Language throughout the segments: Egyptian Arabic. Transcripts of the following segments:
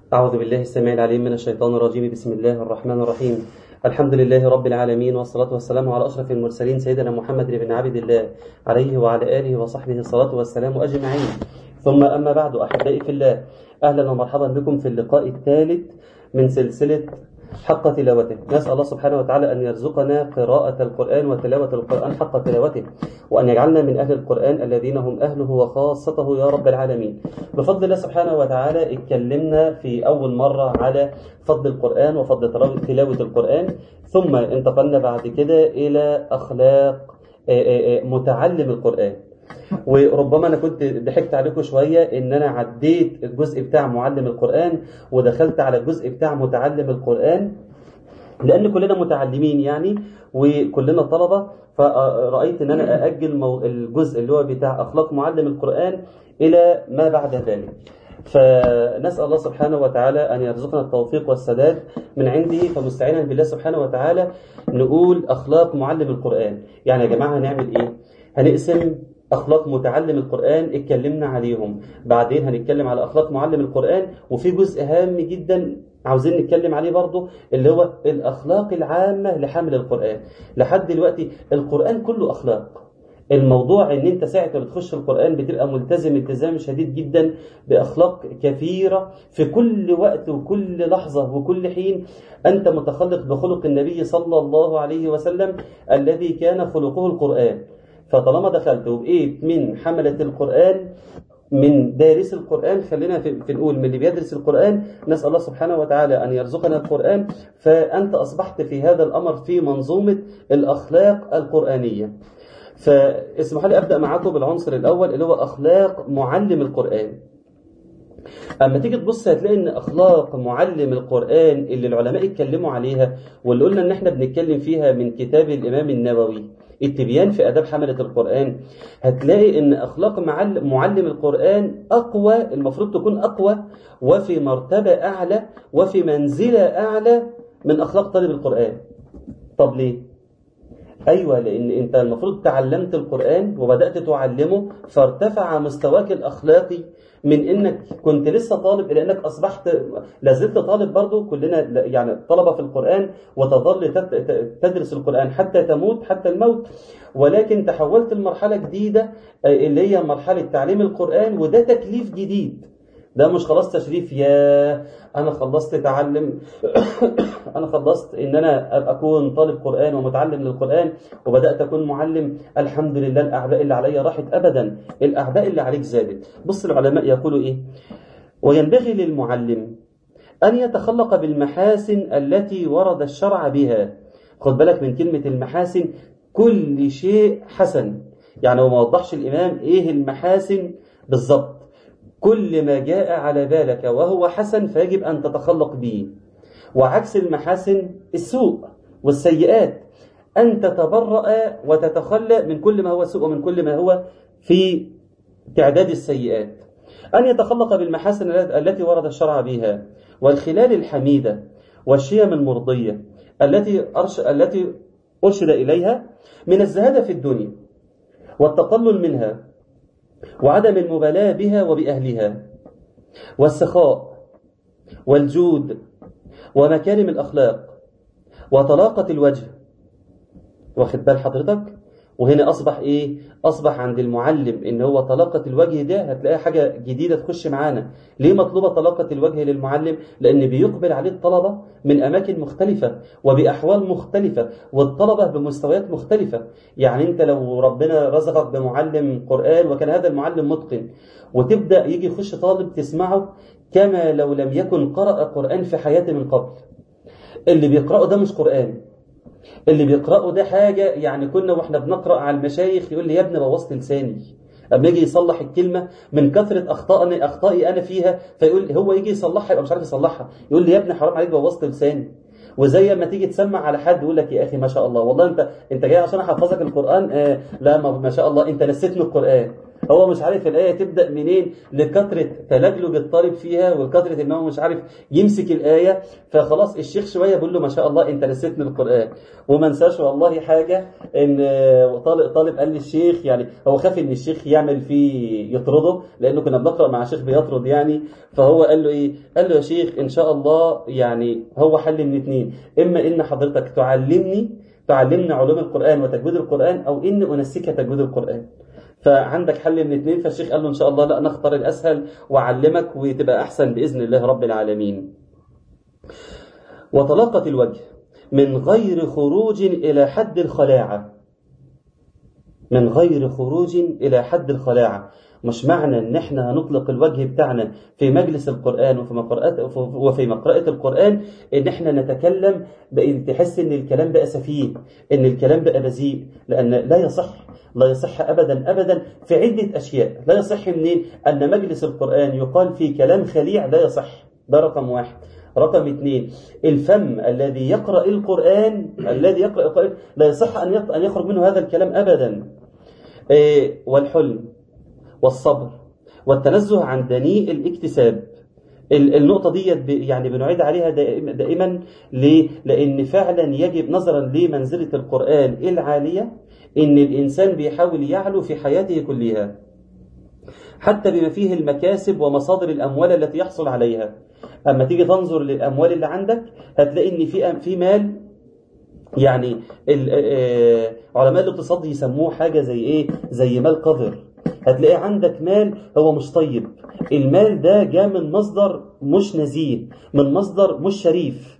أعوذ بالله السميع العليم من الشيطان الرجيم بسم الله الرحمن الرحيم الحمد لله رب العالمين والصلاة والسلام على أشرف المرسلين سيدنا محمد بن عبد الله عليه وعلى آله وصحبه الصلاة والسلام أجمعين ثم أما بعد أحبائي في الله أهلا ومرحبا بكم في اللقاء الثالث من سلسلة حق تلاوته نسأل الله سبحانه وتعالى أن يرزقنا قراءة القرآن وتلاوة القرآن حق تلاوته وأن يجعلنا من أهل القرآن الذين هم أهله وخاصته يا رب العالمين بفضل الله سبحانه وتعالى اتكلمنا في أول مرة على فضل القرآن وفضل تلاوة القرآن ثم انتقلنا بعد كده إلى أخلاق متعلم القرآن وربما انا كنت ضحكت عليكم شويه ان انا عديت الجزء بتاع معلم القران ودخلت على الجزء بتاع متعلم القران لان كلنا متعلمين يعني وكلنا طلبه فرايت ان انا ااجل الجزء اللي هو بتاع اخلاق معلم القران الى ما بعد ذلك فنسأل الله سبحانه وتعالى أن يرزقنا التوفيق والسداد من عنده فمستعينا بالله سبحانه وتعالى نقول أخلاق معلم القرآن يعني يا جماعة هنعمل إيه هنقسم أخلاق متعلم القرآن اتكلمنا عليهم بعدين هنتكلم على أخلاق معلم القرآن وفي جزء هام جدا عاوزين نتكلم عليه برضه اللي هو الأخلاق العامة لحامل القرآن لحد دلوقتي القرآن كله أخلاق الموضوع ان انت ساعة ما بتخش القرآن بتبقى ملتزم التزام شديد جدا بأخلاق كثيرة في كل وقت وكل لحظة وكل حين أنت متخلق بخلق النبي صلى الله عليه وسلم الذي كان خلقه القرآن فطالما دخلت وبقيت من حملة القرآن من دارس القرآن خلينا في, في نقول من اللي بيدرس القرآن نسأل الله سبحانه وتعالى أن يرزقنا القرآن فأنت أصبحت في هذا الأمر في منظومة الأخلاق القرآنية فاسمحوا لي أبدأ معاكم بالعنصر الأول اللي هو أخلاق معلم القرآن اما تيجي تبص هتلاقي ان اخلاق معلم القران اللي العلماء اتكلموا عليها واللي قلنا ان احنا بنتكلم فيها من كتاب الامام النووي التبيان في اداب حمله القران هتلاقي ان اخلاق معلم, معلم القران اقوى المفروض تكون اقوى وفي مرتبه اعلى وفي منزله اعلى من اخلاق طالب القران طب ليه أيوة لأن أنت المفروض تعلمت القرآن وبدأت تعلمه فارتفع مستواك الأخلاقي من انك كنت لسه طالب الى انك اصبحت لازلت طالب برضه كلنا يعني طلبه في القران وتظل تدرس القران حتى تموت حتى الموت ولكن تحولت لمرحله جديده اللي هي مرحله تعليم القران وده تكليف جديد ده مش خلاص تشريف يا انا خلصت تعلم انا خلصت ان انا اكون طالب قران ومتعلم للقران وبدات اكون معلم الحمد لله الاعباء اللي عليا راحت ابدا الاعباء اللي عليك زادت بص العلماء يقولوا ايه وينبغي للمعلم ان يتخلق بالمحاسن التي ورد الشرع بها خد بالك من كلمه المحاسن كل شيء حسن يعني هو ما وضحش الامام ايه المحاسن بالظبط كل ما جاء على بالك وهو حسن فيجب أن تتخلق به وعكس المحاسن السوء والسيئات أن تتبرأ وتتخلى من كل ما هو سوء ومن كل ما هو في تعداد السيئات أن يتخلق بالمحاسن التي ورد الشرع بها والخلال الحميدة والشيم المرضية التي أرش... التي أرشد إليها من الزهادة في الدنيا والتقلل منها وعدم المبالاة بها وبأهلها والسخاء والجود ومكارم الأخلاق وطلاقة الوجه واخد بال حضرتك وهنا أصبح إيه أصبح عند المعلم إن هو طلاقة الوجه ده هتلاقي حاجة جديدة تخش معانا ليه مطلوبة طلاقة الوجه للمعلم لأن بيقبل عليه الطلبة من أماكن مختلفة وبأحوال مختلفة والطلبة بمستويات مختلفة يعني أنت لو ربنا رزقك بمعلم قرآن وكان هذا المعلم متقن وتبدأ يجي يخش طالب تسمعه كما لو لم يكن قرأ قرآن في حياته من قبل اللي بيقرأه ده مش قرآن اللي بيقرأه ده حاجة يعني كنا واحنا بنقرأ على المشايخ يقول لي يا ابني بوظت لساني اما يجي يصلح الكلمة من كثرة أخطائي أخطائي أنا فيها فيقول هو يجي يصلحها يبقى مش عارف يصلحها يقول لي يا ابني حرام عليك بوظت لساني وزي ما تيجي تسمع على حد يقول لك يا اخي ما شاء الله والله انت انت جاي عشان احفظك القران آه لا ما, ما شاء الله انت نسيتني القران هو مش عارف الآية تبدأ منين لكثرة تلجلج الطالب فيها وكثرة إن هو مش عارف يمسك الآية فخلاص الشيخ شوية بيقول له ما شاء الله أنت نسيتني القرآن وما انساش والله حاجة إن طالب, طالب قال للشيخ يعني هو خاف إن الشيخ يعمل فيه يطرده لأنه كنا بنقرأ مع شيخ بيطرد يعني فهو قال له إيه قال له يا شيخ إن شاء الله يعني هو حل من اتنين إما إن حضرتك تعلمني تعلمني علوم القرآن وتجويد القرآن أو إن أنسيك تجويد القرآن فعندك حل من اثنين فالشيخ قال له إن شاء الله لا نختار الأسهل وأعلمك وتبقى أحسن بإذن الله رب العالمين وطلاقة الوجه من غير خروج إلى حد الخلاعة من غير خروج إلى حد الخلاعة مش معنى ان احنا هنطلق الوجه بتاعنا في مجلس القرآن وفي مقرأة وفي مقرأة القرآن ان احنا نتكلم تحس ان الكلام بقى سفيه ان الكلام بقى بذيء لان لا يصح لا يصح ابدا ابدا في عدة اشياء لا يصح منين ان مجلس القرآن يقال فيه كلام خليع لا يصح ده رقم واحد رقم اثنين الفم الذي يقرأ القرآن الذي يقرأ القرآن لا يصح أن يخرج منه هذا الكلام أبدا والحلم والصبر والتنزه عن دنيء الاكتساب النقطة دي يعني بنعيد عليها دائما ليه؟ لأن فعلا يجب نظرا لمنزلة القرآن العالية إن الإنسان بيحاول يعلو في حياته كلها حتى بما فيه المكاسب ومصادر الأموال التي يحصل عليها أما تيجي تنظر للأموال اللي عندك هتلاقي إن في في مال يعني علماء الاقتصاد يسموه حاجة زي إيه زي مال قذر هتلاقي عندك مال هو مش طيب المال ده جاء من مصدر مش نزيه من مصدر مش شريف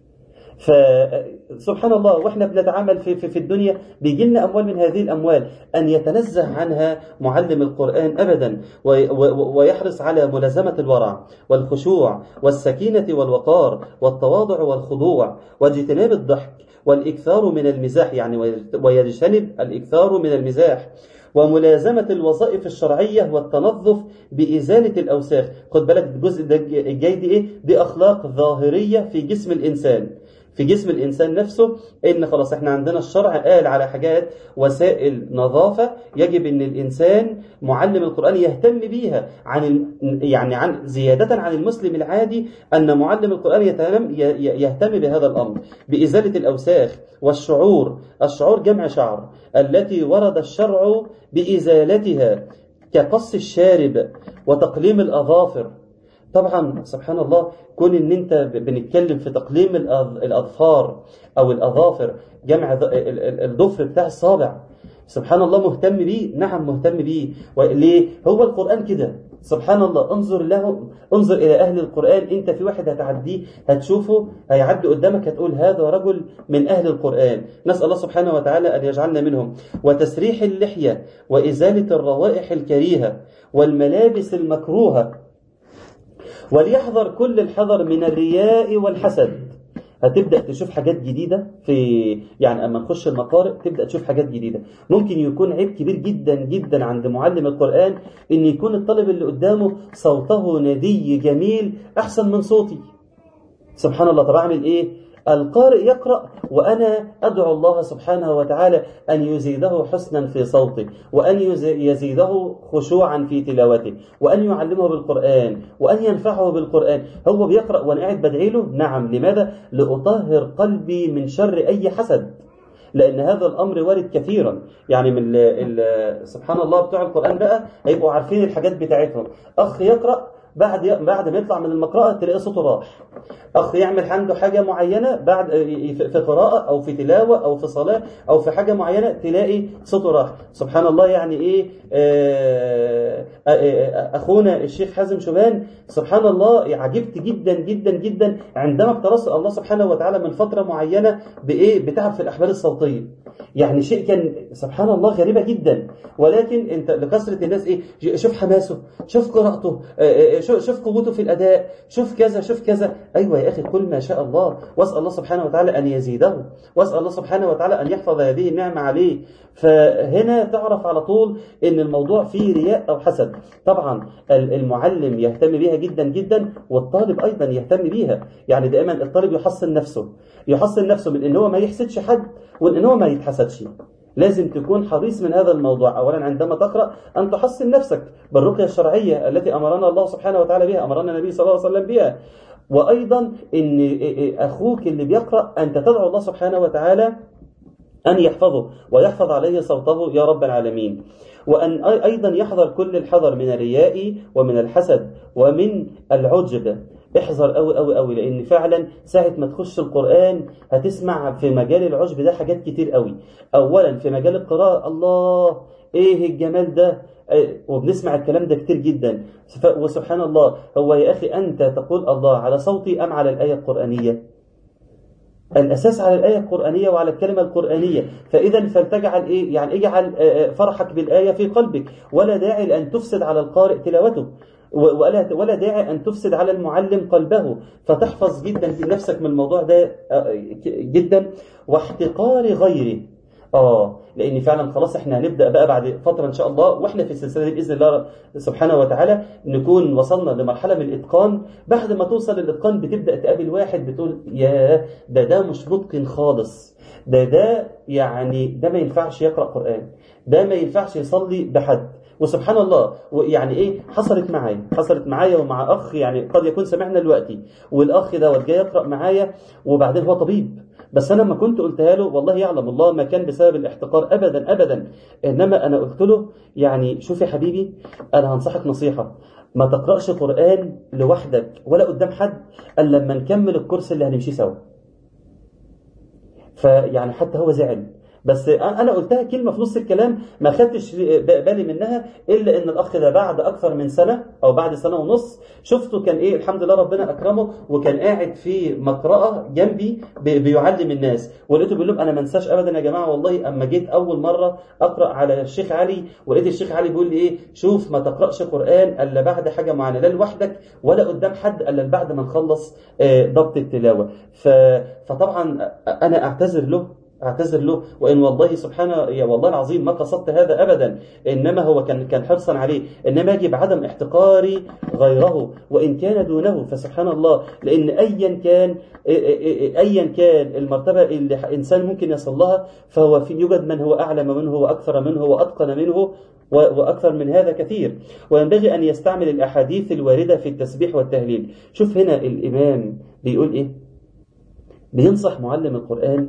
فسبحان الله واحنا بنتعامل في, في, في الدنيا بيجي لنا اموال من هذه الاموال ان يتنزه عنها معلم القران ابدا ويحرص على ملازمه الورع والخشوع والسكينه والوقار والتواضع والخضوع واجتناب الضحك والاكثار من المزاح يعني ويجتنب الاكثار من المزاح وملازمة الوظائف الشرعية والتنظف بإزالة الأوساخ خد بالك الجزء ده الجاي دي إيه دي أخلاق ظاهرية في جسم الإنسان في جسم الإنسان نفسه إن خلاص إحنا عندنا الشرع قال على حاجات وسائل نظافة يجب إن الإنسان معلم القرآن يهتم بيها عن يعني عن زيادة عن المسلم العادي أن معلم القرآن يهتم يهتم بهذا الأمر بإزالة الأوساخ والشعور الشعور جمع شعر التي ورد الشرع بإزالتها كقص الشارب وتقليم الأظافر طبعا سبحان الله كون ان انت بنتكلم في تقليم الاظفار او الاظافر جمع الضفر بتاع الصابع سبحان الله مهتم بيه نعم مهتم بيه ليه هو القرآن كده سبحان الله انظر له انظر إلى أهل القرآن أنت في واحد هتعديه هتشوفه هيعدي قدامك هتقول هذا رجل من أهل القرآن نسأل الله سبحانه وتعالى أن يجعلنا منهم وتسريح اللحية وإزالة الروائح الكريهة والملابس المكروهة وليحذر كل الحذر من الرياء والحسد هتبدا تشوف حاجات جديده في يعني اما نخش المقارئ تبدا تشوف حاجات جديده ممكن يكون عيب كبير جدا جدا عند معلم القران ان يكون الطالب اللي قدامه صوته ندي جميل احسن من صوتي سبحان الله طب اعمل ايه القارئ يقرأ وأنا أدعو الله سبحانه وتعالى أن يزيده حسنا في صوته وأن يزيده خشوعا في تلاوته وأن يعلمه بالقرآن وأن ينفعه بالقرآن هو بيقرأ وأنا قاعد بدعي له نعم لماذا؟ لأطهر قلبي من شر أي حسد لأن هذا الأمر وارد كثيرا يعني من ال ال سبحان الله بتوع القرآن بقى هيبقوا عارفين الحاجات بتاعتهم أخ يقرأ بعد بعد ما يطلع من المقرأة تلاقي صوته راح أخ يعمل عنده حاجة معينة بعد في قراءة أو في تلاوة أو في صلاة أو في حاجة معينة تلاقي صوته راح سبحان الله يعني إيه أخونا الشيخ حازم شومان سبحان الله عجبت جدا جدا جدا عندما ابترس الله سبحانه وتعالى من فترة معينة بإيه بتعب في الأحبال الصوتية يعني شيء كان سبحان الله غريبة جدا ولكن انت لكثرة الناس ايه شوف حماسه شوف قراءته شوف قوته في الأداء شوف كذا شوف كذا أيوة يا أخي كل ما شاء الله واسأل الله سبحانه وتعالى أن يزيده واسأل الله سبحانه وتعالى أن يحفظ هذه النعمة عليه فهنا تعرف على طول أن الموضوع فيه رياء أو حسد طبعا المعلم يهتم بيها جدا جدا والطالب أيضا يهتم بيها يعني دائما الطالب يحصن نفسه يحصن نفسه من ان هو ما يحسدش حد وان هو ما يتحسدش لازم تكون حريص من هذا الموضوع أولا عندما تقرأ أن تحصن نفسك بالرقية الشرعية التي أمرنا الله سبحانه وتعالى بها أمرنا النبي صلى الله عليه وسلم بها وأيضا أن أخوك اللي بيقرأ أنت تدعو الله سبحانه وتعالى أن يحفظه ويحفظ عليه صوته يا رب العالمين وأن أيضا يحذر كل الحذر من الرياء ومن الحسد ومن العجب احذر قوي قوي قوي لان فعلا ساعه ما تخش القران هتسمع في مجال العجب ده حاجات كتير قوي اولا في مجال القراءه الله ايه الجمال ده وبنسمع الكلام ده كتير جدا وسبحان الله هو يا اخي انت تقول الله على صوتي ام على الايه القرانيه الأساس على الآية القرآنية وعلى الكلمة القرآنية فإذا فلتجعل إيه يعني اجعل فرحك بالآية في قلبك ولا داعي لأن تفسد على القارئ تلاوته ولا ولا داعي أن تفسد على المعلم قلبه فتحفظ جدا في نفسك من الموضوع ده جدا واحتقار غيره اه لان فعلا خلاص احنا هنبدا بقى بعد فتره ان شاء الله واحنا في السلسله دي باذن الله سبحانه وتعالى نكون وصلنا لمرحله من الاتقان بعد ما توصل للاتقان بتبدا تقابل واحد بتقول يا ده ده مش متقن خالص ده ده يعني ده ما ينفعش يقرا قران ده ما ينفعش يصلي بحد وسبحان الله يعني ايه حصلت معايا حصلت معايا ومع اخ يعني قد يكون سمعنا دلوقتي والاخ دوت جاي يقرا معايا وبعدين هو طبيب بس انا لما كنت قلتها له والله يعلم الله ما كان بسبب الاحتقار ابدا ابدا انما انا قلت له يعني شوف يا حبيبي انا هنصحك نصيحه ما تقراش قران لوحدك ولا قدام حد الا لما نكمل الكورس اللي هنمشيه سوا فيعني حتى هو زعل بس انا قلتها كلمه في نص الكلام ما خدتش بالي منها الا ان الاخ ده بعد اكثر من سنه او بعد سنه ونص شفته كان ايه الحمد لله ربنا اكرمه وكان قاعد في مقرأه جنبي بيعلم الناس ولقيته بيقول لهم انا ما انساش ابدا يا جماعه والله اما جيت اول مره اقرا على الشيخ علي ولقيت الشيخ علي بيقول لي ايه شوف ما تقراش قران الا بعد حاجه معينه لا لوحدك ولا قدام حد الا بعد ما نخلص ضبط التلاوه فطبعا انا اعتذر له اعتذر له وان والله سبحانه يا والله العظيم ما قصدت هذا ابدا انما هو كان كان حرصا عليه انما يجب عدم احتقار غيره وان كان دونه فسبحان الله لان ايا كان ايا كان المرتبه اللي انسان ممكن يصل لها فهو في يوجد من هو اعلم منه واكثر منه واتقن منه وأكثر من هذا كثير وينبغي أن يستعمل الأحاديث الواردة في التسبيح والتهليل شوف هنا الإمام بيقول إيه بينصح معلم القرآن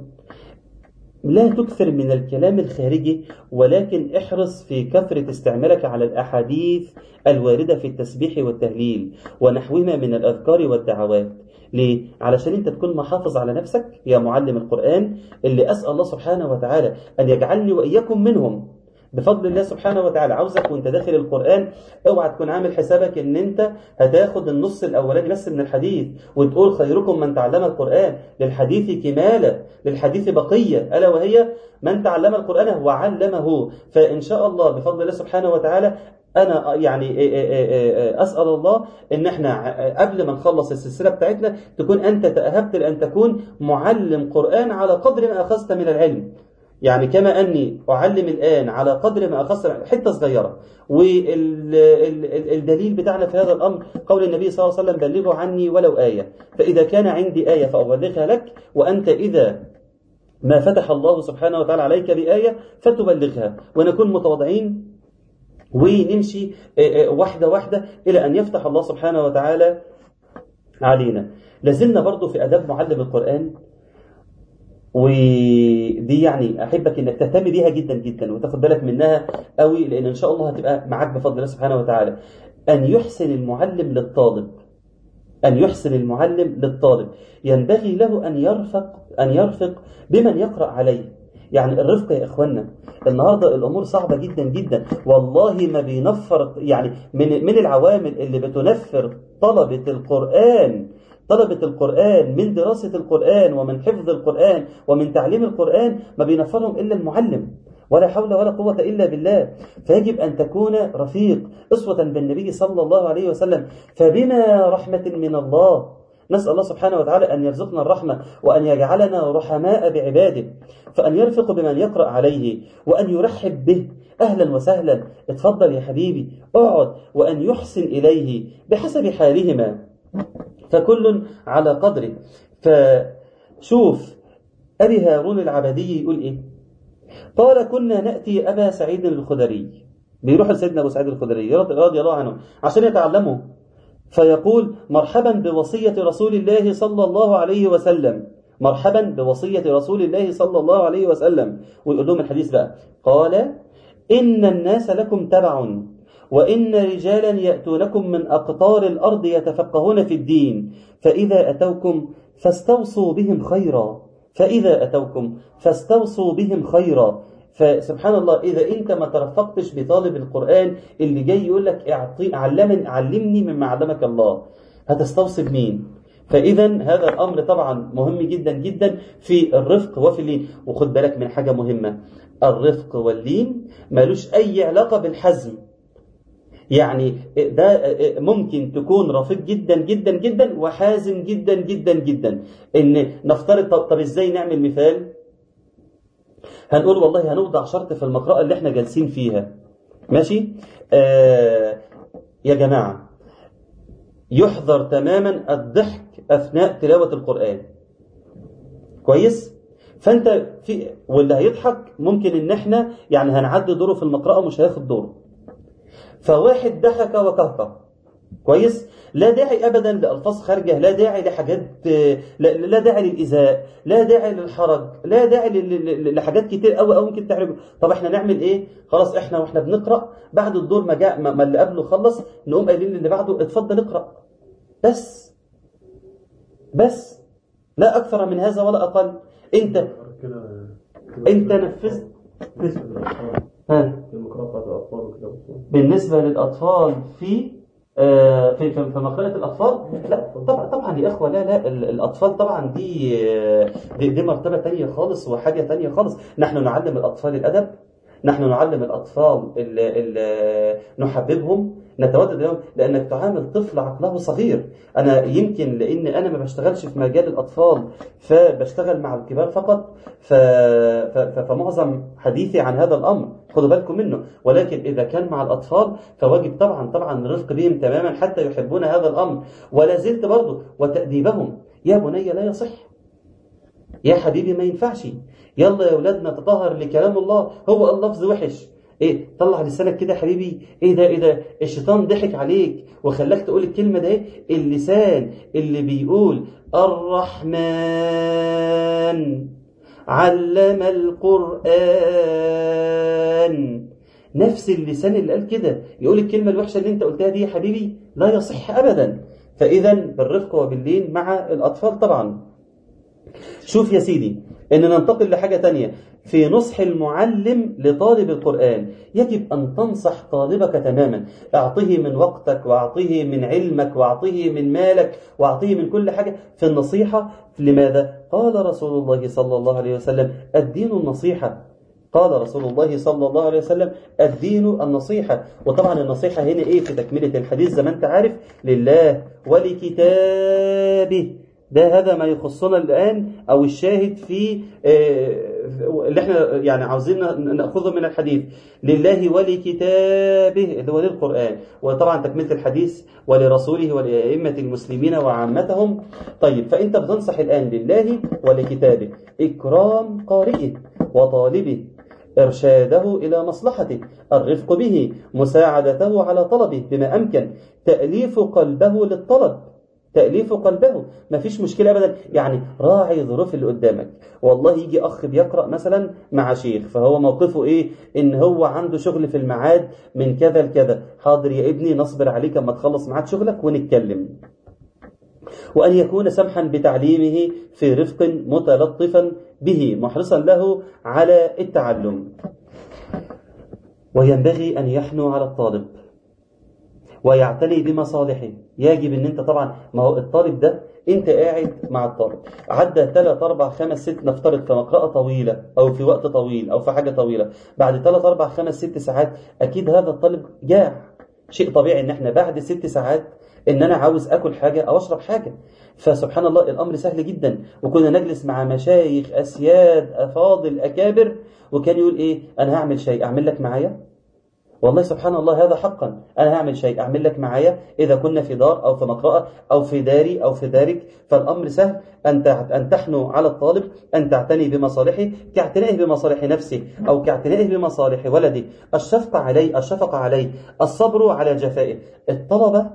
لا تكثر من الكلام الخارجي ولكن احرص في كثرة استعمالك على الأحاديث الواردة في التسبيح والتهليل ونحوهما من الأذكار والدعوات ليه؟ علشان انت تكون محافظ على نفسك يا معلم القرآن اللي أسأل الله سبحانه وتعالى أن يجعلني وإياكم منهم بفضل الله سبحانه وتعالى عاوزك وانت داخل القرآن اوعى تكون عامل حسابك ان انت هتاخد النص الاولاني بس من الحديث وتقول خيركم من تعلم القرآن للحديث كمالة للحديث بقية ألا وهي من تعلم القرآن وعلمه فإن شاء الله بفضل الله سبحانه وتعالى انا يعني اسال الله ان احنا قبل ما نخلص السلسله بتاعتنا تكون انت تاهبت لان تكون معلم قران على قدر ما اخذت من العلم يعني كما أني أعلم الآن على قدر ما أخص حتة صغيرة والدليل بتاعنا في هذا الأمر قول النبي صلى الله عليه وسلم بلغوا عني ولو آية فإذا كان عندي آية فأبلغها لك وأنت إذا ما فتح الله سبحانه وتعالى عليك بآية فتبلغها ونكون متواضعين ونمشي واحدة واحدة إلى أن يفتح الله سبحانه وتعالى علينا لازلنا برضو في أداب معلم القرآن ودي يعني احبك انك تهتم بيها جدا جدا وتاخد بالك منها قوي لان ان شاء الله هتبقى معاك بفضل الله سبحانه وتعالى ان يحسن المعلم للطالب ان يحسن المعلم للطالب ينبغي له ان يرفق ان يرفق بمن يقرا عليه يعني الرفق يا اخوانا النهارده الامور صعبه جدا جدا والله ما بينفر يعني من من العوامل اللي بتنفر طلبه القران طلبة القرآن من دراسة القرآن ومن حفظ القرآن ومن تعليم القرآن ما بينفرهم إلا المعلم ولا حول ولا قوة إلا بالله فيجب أن تكون رفيق أسوة بالنبي صلى الله عليه وسلم فبما رحمة من الله نسأل الله سبحانه وتعالى أن يرزقنا الرحمة وأن يجعلنا رحماء بعباده فأن يرفق بمن يقرأ عليه وأن يرحب به أهلا وسهلا اتفضل يا حبيبي اقعد وأن يحسن إليه بحسب حالهما فكل على قدره فشوف أبي هارون العبدي يقول إيه قال كنا نأتي أبا سعيد الخدري بيروح لسيدنا أبو سعيد الخدري رضي الله عنه عشان يتعلموا فيقول مرحبا بوصية رسول الله صلى الله عليه وسلم مرحبا بوصية رسول الله صلى الله عليه وسلم ويقول لهم الحديث بقى قال إن الناس لكم تبع وإن رجالا يأتونكم من أقطار الأرض يتفقهون في الدين فإذا أتوكم فاستوصوا بهم خيرا فإذا أتوكم فاستوصوا بهم خيرا فسبحان الله إذا أنت ما ترفقتش بطالب القرآن اللي جاي يقول لك اعطي علمني علمني مما علمك الله هتستوصي بمين فإذا هذا الأمر طبعا مهم جدا جدا في الرفق وفي اللين وخد بالك من حاجة مهمة الرفق واللين مالوش أي علاقة بالحزم يعني ده ممكن تكون رفيق جدا جدا جدا وحازم جدا جدا جدا ان نفترض طب, طب ازاي نعمل مثال هنقول والله هنوضع شرط في المقرأة اللي احنا جالسين فيها ماشي آه يا جماعة يحذر تماما الضحك أثناء تلاوة القرآن كويس فانت في واللي هيضحك ممكن ان احنا يعني هنعدي دوره في المقرأة مش هياخد دوره فواحد ضحك وكهكه كويس لا داعي ابدا لالفاظ خارجه لا داعي لحاجات لا, لا داعي للايذاء لا داعي للحرج لا داعي لحاجات كتير قوي قوي ممكن تحرج طب احنا نعمل ايه خلاص احنا واحنا بنقرا بعد الدور ما جاء ما اللي قبله خلص نقوم قايلين للي بعده اتفضل اقرا بس بس لا اكثر من هذا ولا اقل انت انت نفذت ها بالنسبة للأطفال في في في مقالة الأطفال لا طبعا طبعا يا إخوة لا لا الأطفال طبعا دي دي, دي مرتبة تانية خالص وحاجة تانية خالص نحن نعلم الأطفال الأدب نحن نعلم الأطفال ال ال نحببهم نتودد لهم لأنك تعامل طفل عقله صغير أنا يمكن لأن أنا ما بشتغلش في مجال الأطفال فبشتغل مع الكبار فقط ف... ف... فمعظم حديثي عن هذا الأمر خدوا بالكم منه ولكن إذا كان مع الأطفال فواجب طبعا طبعا الرفق بهم تماما حتى يحبون هذا الأمر ولا زلت برضه وتأديبهم يا بني لا يصح يا حبيبي ما ينفعش يلا يا اولادنا تطهر لكلام الله هو اللفظ وحش ايه طلع لسانك كده يا حبيبي ايه ده ايه ده الشيطان ضحك عليك وخلاك تقول الكلمه ده اللسان اللي بيقول الرحمن علم القران نفس اللسان اللي قال كده يقول الكلمه الوحشه اللي انت قلتها دي يا حبيبي لا يصح ابدا فاذا بالرفق وباللين مع الاطفال طبعا شوف يا سيدي ان ننتقل لحاجة تانية في نصح المعلم لطالب القرآن يجب أن تنصح طالبك تماما أعطيه من وقتك وأعطيه من علمك وأعطيه من مالك وأعطيه من كل حاجة في النصيحة لماذا؟ قال رسول الله صلى الله عليه وسلم الدين النصيحة قال رسول الله صلى الله عليه وسلم الدين النصيحة وطبعا النصيحة هنا إيه في تكملة الحديث زي ما أنت عارف لله ولكتابه ده هذا ما يخصنا الآن أو الشاهد في اللي احنا يعني عاوزين نأخذه من الحديث لله ولكتابه اللي هو للقرآن وطبعا تكملة الحديث ولرسوله ولأئمة المسلمين وعامتهم طيب فأنت بتنصح الآن لله ولكتابه إكرام قارئه وطالبه إرشاده إلى مصلحته الرفق به مساعدته على طلبه بما أمكن تأليف قلبه للطلب تأليف قلبه ما فيش مشكلة أبدا يعني راعي ظروف اللي قدامك والله يجي أخ بيقرأ مثلا مع شيخ فهو موقفه إيه إن هو عنده شغل في الميعاد من كذا لكذا حاضر يا ابني نصبر عليك أما تخلص معاك شغلك ونتكلم وأن يكون سمحا بتعليمه في رفق متلطفا به محرصا له على التعلم وينبغي أن يحنو على الطالب ويعتني بمصالحه يجب ان انت طبعا ما هو الطالب ده انت قاعد مع الطالب عدى 3 4 5 6 نفترض في مقرأة طويلة او في وقت طويل او في حاجة طويلة بعد 3 4 5 6 ساعات اكيد هذا الطالب جاع شيء طبيعي ان احنا بعد ست ساعات ان انا عاوز اكل حاجة او اشرب حاجة فسبحان الله الامر سهل جدا وكنا نجلس مع مشايخ اسياد افاضل اكابر وكان يقول ايه انا هعمل شيء اعمل لك معايا والله سبحان الله هذا حقا أنا هعمل شيء أعمل لك معايا إذا كنا في دار أو في مقرأة أو في داري أو في دارك فالأمر سهل أن أن تحنو على الطالب أن تعتني بمصالحه كاعتنائه بمصالح نفسه أو كاعتنائه بمصالح ولده الشفقة عليه الشفقة عليه الصبر على جفائه الطلبة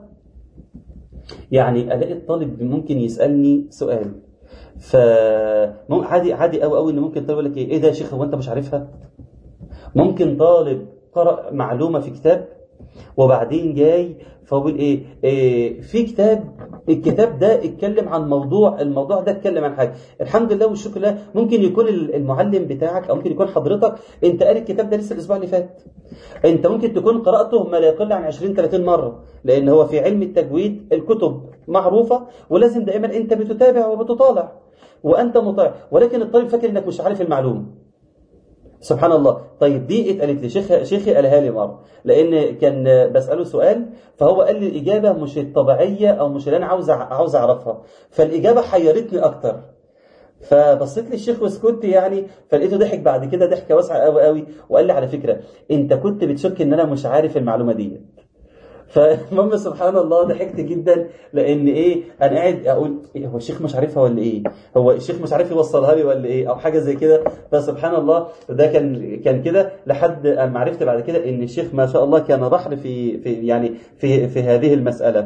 يعني ألاقي الطالب ممكن يسألني سؤال ف عادي عادي قوي قوي ان ممكن طالب يقول لك ايه ايه ده يا شيخ هو انت مش عارفها ممكن طالب قرأ معلومة في كتاب وبعدين جاي فبقول إيه, إيه في كتاب الكتاب ده اتكلم عن موضوع الموضوع ده اتكلم عن حاجة الحمد لله والشكر لله ممكن يكون المعلم بتاعك أو ممكن يكون حضرتك أنت قاري الكتاب ده لسه الأسبوع اللي فات أنت ممكن تكون قرأته ما لا يقل عن 20 30 مرة لأن هو في علم التجويد الكتب معروفة ولازم دائما أنت بتتابع وبتطالع وأنت مطالع ولكن الطالب فاكر أنك مش عارف المعلومة سبحان الله طيب دي اتقالت لي شيخ شيخي قالها لي مره لان كان بساله سؤال فهو قال لي الاجابه مش الطبيعيه او مش اللي انا عاوز عاوز اعرفها فالاجابه حيرتني اكتر فبصيت لي الشيخ وسكت يعني فلقيته ضحك بعد كده ضحكه واسعه قوي قوي وقال لي على فكره انت كنت بتشك ان انا مش عارف المعلومه دي فالمهم سبحان الله ضحكت جدا لان ايه انا قاعد اقول إيه هو الشيخ مش عارفها ولا ايه هو الشيخ مش عارف يوصلها لي ولا ايه او حاجه زي كده فسبحان الله ده كان كان كده لحد ما عرفت بعد كده ان الشيخ ما شاء الله كان بحر في في يعني في في هذه المساله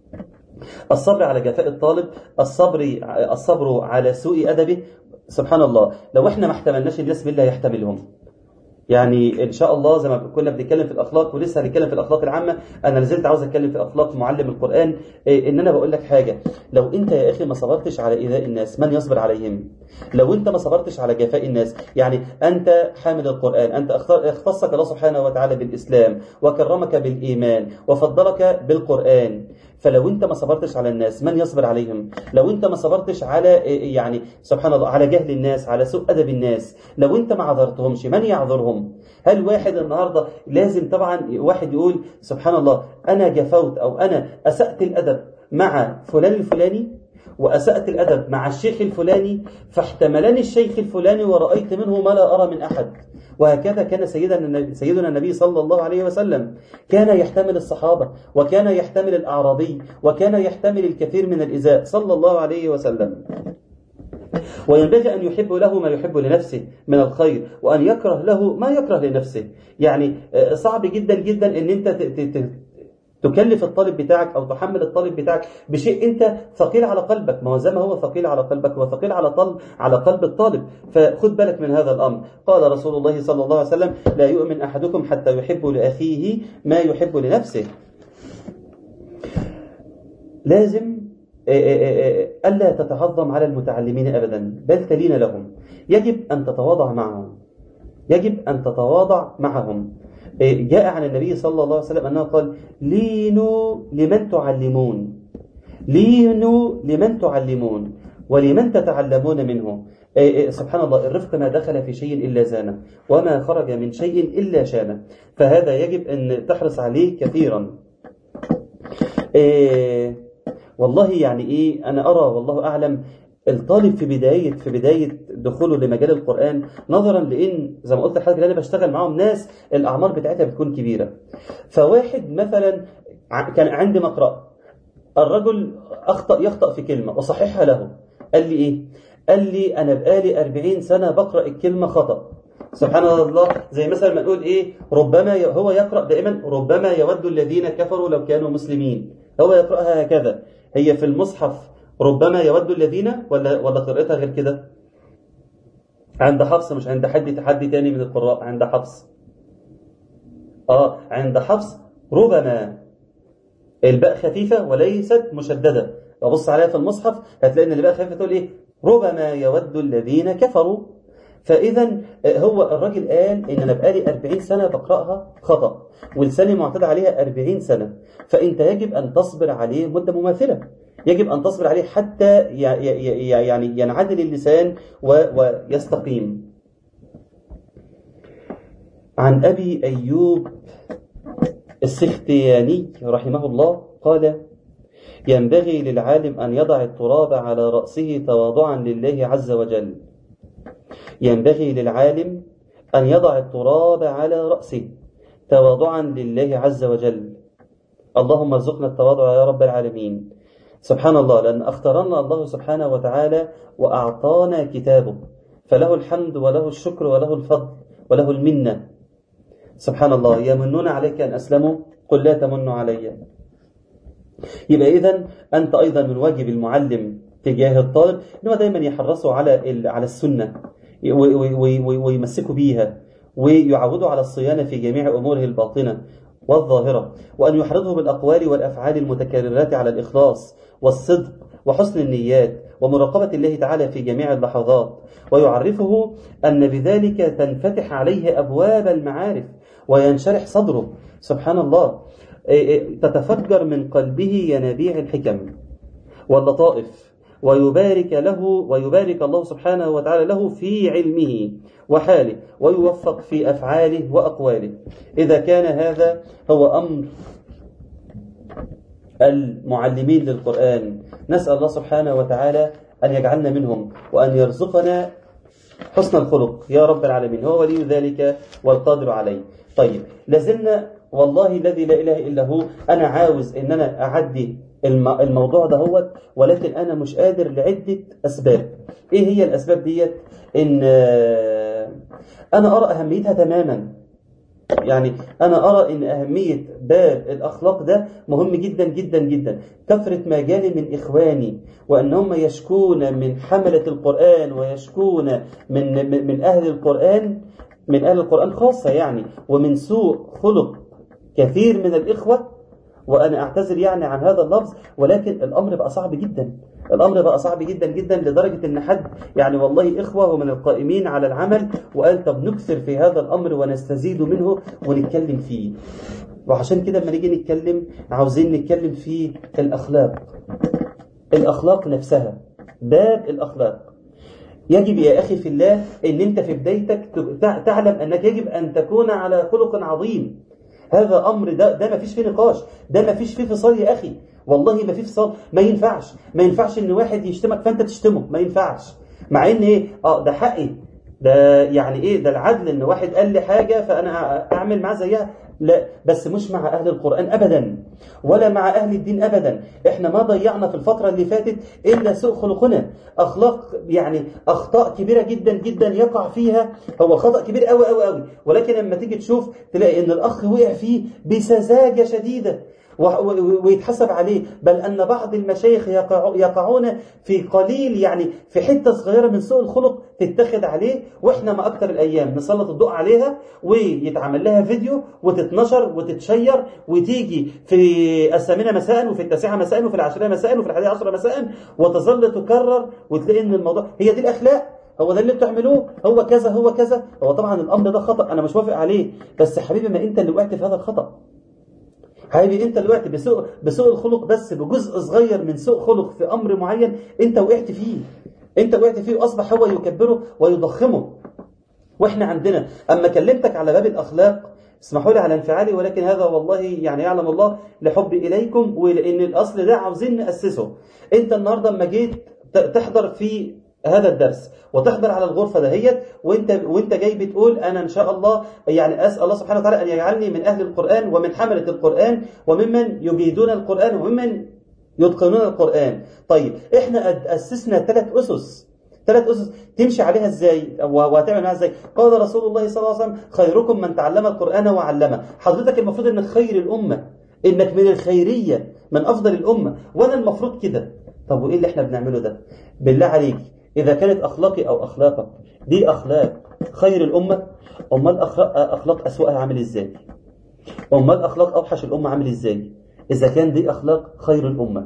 الصبر على جفاء الطالب الصبر الصبر على سوء ادبه سبحان الله لو احنا ما احتملناش الناس بالله يحتملهم يعني ان شاء الله زي ما كنا بنتكلم في الاخلاق ولسه هنتكلم في الاخلاق العامه انا لازلت عاوز اتكلم في اخلاق معلم القران إيه ان انا بقول لك حاجه لو انت يا اخي ما صبرتش على ايذاء الناس من يصبر عليهم لو انت ما صبرتش على جفاء الناس يعني انت حامل القران انت اختصك الله سبحانه وتعالى بالاسلام وكرمك بالايمان وفضلك بالقران فلو انت ما صبرتش على الناس من يصبر عليهم لو انت ما صبرتش على يعني سبحان الله على جهل الناس على سوء ادب الناس لو انت ما عذرتهمش من يعذرهم هل واحد النهارده لازم طبعا واحد يقول سبحان الله انا جفوت او انا اسات الادب مع فلان الفلاني وأسأت الأدب مع الشيخ الفلاني فاحتملني الشيخ الفلاني ورأيت منه ما لا أرى من أحد وهكذا كان سيدنا سيدنا النبي صلى الله عليه وسلم كان يحتمل الصحابة وكان يحتمل الأعرابي وكان يحتمل الكثير من الإزاء صلى الله عليه وسلم وينبغي أن يحب له ما يحب لنفسه من الخير وأن يكره له ما يكره لنفسه يعني صعب جدا جدا أن أنت تكلف الطالب بتاعك أو تحمل الطالب بتاعك بشيء أنت ثقيل على قلبك ما هو زي ما هو ثقيل على قلبك هو ثقيل على طل على قلب الطالب فخذ بالك من هذا الأمر قال رسول الله صلى الله عليه وسلم لا يؤمن أحدكم حتى يحب لأخيه ما يحب لنفسه لازم ألا تتعظم على المتعلمين أبدا بل تلين لهم يجب أن تتواضع معهم يجب أن تتواضع معهم جاء عن النبي صلى الله عليه وسلم أنه قال لينوا لمن تعلمون لينوا لمن تعلمون ولمن تتعلمون منه سبحان الله الرفق ما دخل في شيء إلا زانه وما خرج من شيء إلا شانه فهذا يجب أن تحرص عليه كثيرا والله يعني إيه أنا أرى والله أعلم الطالب في بداية في بداية دخوله لمجال القرآن نظرا لأن زي ما قلت لحضرتك أنا بشتغل معاهم ناس الأعمار بتاعتها بتكون كبيرة فواحد مثلا كان عندي مقرأ الرجل أخطأ يخطأ في كلمة وصححها له قال لي إيه؟ قال لي أنا بقالي 40 سنة بقرأ الكلمة خطأ سبحان الله زي مثلا ما نقول إيه ربما هو يقرأ دائما ربما يود الذين كفروا لو كانوا مسلمين هو يقرأها هكذا هي في المصحف ربما يود الذين ولا ولا قراءتها غير كده عند حفص مش عند حد تحدي تاني من القراء عند حفص اه عند حفص ربما الباء خفيفة وليست مشددة ببص عليها في المصحف هتلاقي ان الباء خفيفة تقول ايه ربما يود الذين كفروا فإذا هو الراجل قال إن أنا بقالي 40 سنة بقرأها خطأ ولساني معتاد عليها 40 سنة فأنت يجب أن تصبر عليه مدة مماثلة يجب أن تصبر عليه حتى يعني ينعدل اللسان ويستقيم عن أبي أيوب السختياني رحمه الله قال ينبغي للعالم أن يضع التراب على رأسه تواضعا لله عز وجل ينبغي للعالم أن يضع التراب على رأسه تواضعا لله عز وجل اللهم ارزقنا التواضع يا رب العالمين سبحان الله لأن أختارنا الله سبحانه وتعالى وأعطانا كتابه فله الحمد وله الشكر وله الفضل وله المنة سبحان الله يمنون عليك أن أسلموا قل لا تمنوا علي يبقى إذا أنت أيضا من واجب المعلم تجاه الطالب أنه دايما يحرصوا على على السنة ويمسكوا بيها ويعودوا على الصيانة في جميع أموره الباطنة والظاهرة وأن يحرضه بالأقوال والأفعال المتكررات على الإخلاص والصدق وحسن النيات ومراقبة الله تعالى في جميع اللحظات ويعرفه أن بذلك تنفتح عليه أبواب المعارف وينشرح صدره سبحان الله إيه، إيه، تتفجر من قلبه ينابيع الحكم واللطائف ويبارك له ويبارك الله سبحانه وتعالى له في علمه وحاله ويوفق في أفعاله وأقواله إذا كان هذا هو أمر المعلمين للقرآن نسأل الله سبحانه وتعالى أن يجعلنا منهم وأن يرزقنا حسن الخلق يا رب العالمين هو ولي ذلك والقادر عليه طيب لازلنا والله الذي لا إله إلا هو أنا عاوز إن أنا أعدي الموضوع ده هو ولكن أنا مش قادر لعدة أسباب إيه هي الأسباب ديت إن أنا أرى أهميتها تماما يعني أنا أرى أن أهمية باب الأخلاق ده مهم جدا جدا جدا كثرة ما جاني من إخواني وأنهم يشكون من حملة القرآن ويشكون من, من أهل القرآن من أهل القرآن خاصة يعني ومن سوء خلق كثير من الإخوة وأنا أعتذر يعني عن هذا اللفظ ولكن الأمر بقى صعب جدا الأمر بقى صعب جدا جدا لدرجة أن حد يعني والله إخوة ومن القائمين على العمل وقال طب نكثر في هذا الأمر ونستزيد منه ونتكلم فيه وعشان كده لما نيجي نتكلم عاوزين نتكلم في الأخلاق الأخلاق نفسها باب الأخلاق يجب يا أخي في الله أن أنت في بدايتك تعلم أنك يجب أن تكون على خلق عظيم هذا أمر ده, ده ما فيش فيه نقاش ده ما فيش فيه فصال يا أخي والله ما فيه فصال ما ينفعش ما ينفعش ان واحد يشتمك فانت تشتمه ما ينفعش مع ان ايه اه ده حقي ده يعني ايه ده العدل ان واحد قال لي حاجة فانا اعمل معاه زيها لا بس مش مع أهل القرآن أبدا ولا مع أهل الدين أبدا إحنا ما ضيعنا في الفترة اللي فاتت إلا سوء خلقنا أخلاق يعني أخطاء كبيرة جدا جدا يقع فيها هو خطأ كبير قوي قوي قوي ولكن لما تيجي تشوف تلاقي إن الأخ وقع فيه بسذاجة شديدة ويتحسب عليه بل أن بعض المشايخ يقعون في قليل يعني في حتة صغيرة من سوء الخلق تتخذ عليه وإحنا ما أكثر الأيام نسلط الضوء عليها ويتعمل لها فيديو وتتنشر وتتشير وتيجي في الثامنة مساء وفي التاسعة مساء وفي العاشرة مساء وفي الحادية عشرة مساء وتظل تكرر وتلاقي إن الموضوع هي دي الأخلاق هو ده اللي بتعملوه هو كذا هو كذا هو طبعا الأمر ده خطأ أنا مش وافق عليه بس حبيبي ما أنت اللي وقعت في هذا الخطأ حبيبي انت دلوقتي بسوء بسوء الخلق بس بجزء صغير من سوء خلق في امر معين انت وقعت فيه انت وقعت فيه واصبح هو يكبره ويضخمه واحنا عندنا اما كلمتك على باب الاخلاق اسمحوا لي على انفعالي ولكن هذا والله يعني يعلم الله لحبي اليكم ولان الاصل ده عاوزين ناسسه انت النهارده اما جيت تحضر في هذا الدرس وتحضر على الغرفة دهيت وانت وانت جاي بتقول انا ان شاء الله يعني اسال الله سبحانه وتعالى ان يجعلني من اهل القرآن ومن حملة القرآن وممن يجيدون القرآن وممن يتقنون القرآن طيب احنا اسسنا ثلاث اسس ثلاث اسس تمشي عليها ازاي وهتعمل معاها ازاي قال رسول الله صلى الله عليه وسلم خيركم من تعلم القرآن وعلمه حضرتك المفروض انك خير الامة انك من الخيرية من افضل الامة وانا المفروض كده طب وايه اللي احنا بنعمله ده بالله عليك إذا كانت أخلاقي أو أخلاقك دي أخلاق خير الأمة أمال أخلاق أسوأها عامل إزاي أمال أخلاق أوحش الأمة عامل إزاي إذا كان دي أخلاق خير الأمة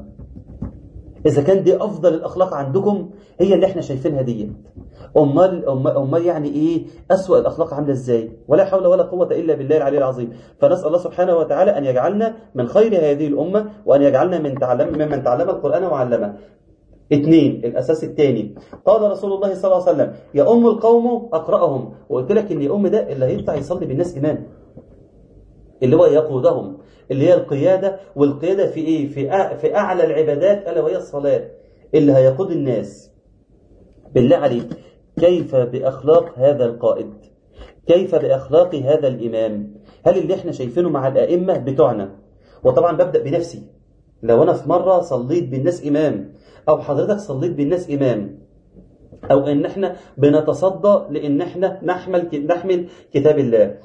إذا كان دي أفضل الأخلاق عندكم هي اللي احنا شايفينها دي أمال, أمال يعني إيه أسوأ الأخلاق عاملة إزاي ولا حول ولا قوة إلا بالله العلي العظيم فنسأل الله سبحانه وتعالى أن يجعلنا من خير هذه الأمة وأن يجعلنا من تعلم ممن تعلم القرآن وعلمه اثنين الأساس الثاني قال رسول الله صلى الله عليه وسلم يا أم القوم أقرأهم وقلت لك إن يا أم ده اللي هيطلع يصلي بالناس إمام اللي هو يقودهم اللي هي القيادة والقيادة في إيه في, أع... في أعلى العبادات ألا وهي الصلاة اللي هيقود الناس بالله عليك كيف بأخلاق هذا القائد كيف بأخلاق هذا الإمام هل اللي احنا شايفينه مع الأئمة بتوعنا وطبعا ببدأ بنفسي لو أنا في مرة صليت بالناس إمام أو حضرتك صليت بالناس إمام أو إن إحنا بنتصدى لإن إحنا نحمل نحمل كتاب الله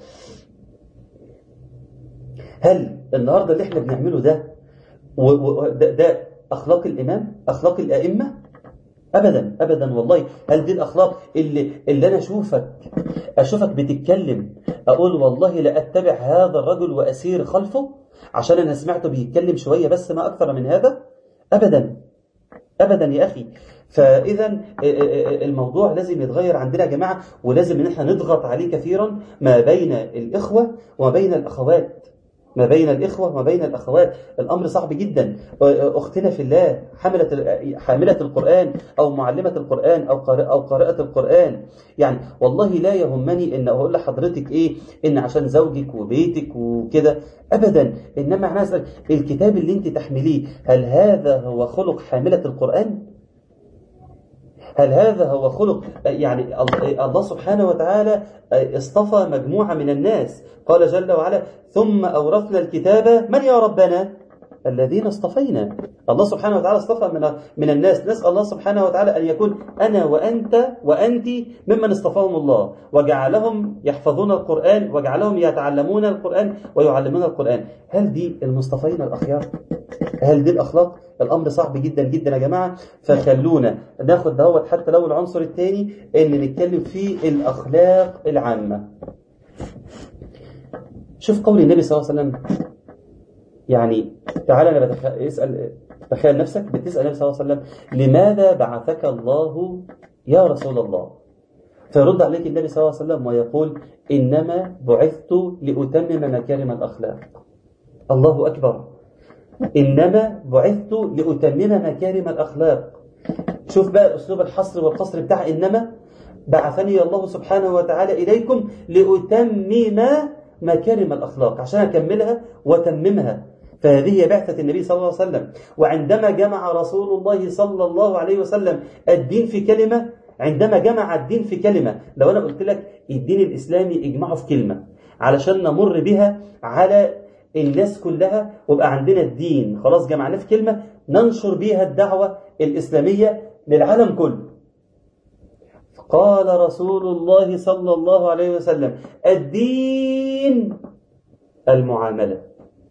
هل النهاردة اللي إحنا بنعمله ده وده ده أخلاق الإمام أخلاق الأئمة أبدا أبدا والله هل دي الأخلاق اللي, اللي أنا أشوفك أشوفك بتتكلم أقول والله لا أتبع هذا الرجل وأسير خلفه عشان أنا سمعته بيتكلم شوية بس ما أكثر من هذا أبدا أبدا يا أخي فإذا الموضوع لازم يتغير عندنا يا جماعة ولازم إن احنا نضغط عليه كثيرا ما بين الإخوة وما بين الأخوات ما بين الإخوة وما بين الأخوات الأمر صعب جدا أختنا في الله حاملة حاملة القرآن أو معلمة القرآن أو قارئة أو قارئة القرآن يعني والله لا يهمني إن أقول لحضرتك إيه إن عشان زوجك وبيتك وكده أبدا إنما أنا أسأل الكتاب اللي أنت تحمليه هل هذا هو خلق حاملة القرآن؟ هل هذا هو خلق يعني الله سبحانه وتعالى اصطفى مجموعة من الناس قال جل وعلا ثم أورثنا الكتاب من يا ربنا الذين اصطفينا الله سبحانه وتعالى اصطفى من من الناس نسأل الله سبحانه وتعالى أن يكون أنا وأنت وأنت ممن اصطفاهم الله وجعلهم يحفظون القرآن وجعلهم يتعلمون القرآن ويعلمون القرآن هل دي المصطفين الأخيار هل دي الأخلاق الأمر صعب جدا جدا يا جماعة فخلونا ناخد دوت حتى لو العنصر الثاني اللي نتكلم فيه الأخلاق العامة شوف قول النبي صلى الله عليه وسلم يعني تعالى انا بتخ... اسال تخيل نفسك بتسال النبي صلى الله عليه وسلم لماذا بعثك الله يا رسول الله فيرد عليك النبي صلى الله عليه وسلم ويقول انما بعثت لاتمم مكارم الاخلاق الله اكبر انما بعثت لاتمم مكارم الاخلاق شوف بقى اسلوب الحصر والقصر بتاع انما بعثني الله سبحانه وتعالى اليكم لاتمم مكارم الأخلاق عشان أكملها وتممها فهذه هي بعثة النبي صلى الله عليه وسلم وعندما جمع رسول الله صلى الله عليه وسلم الدين في كلمة عندما جمع الدين في كلمة لو أنا قلت لك الدين الإسلامي اجمعه في كلمة علشان نمر بها على الناس كلها ويبقى عندنا الدين خلاص جمعناه في كلمة ننشر بها الدعوة الإسلامية للعالم كله قال رسول الله صلى الله عليه وسلم الدين المعاملة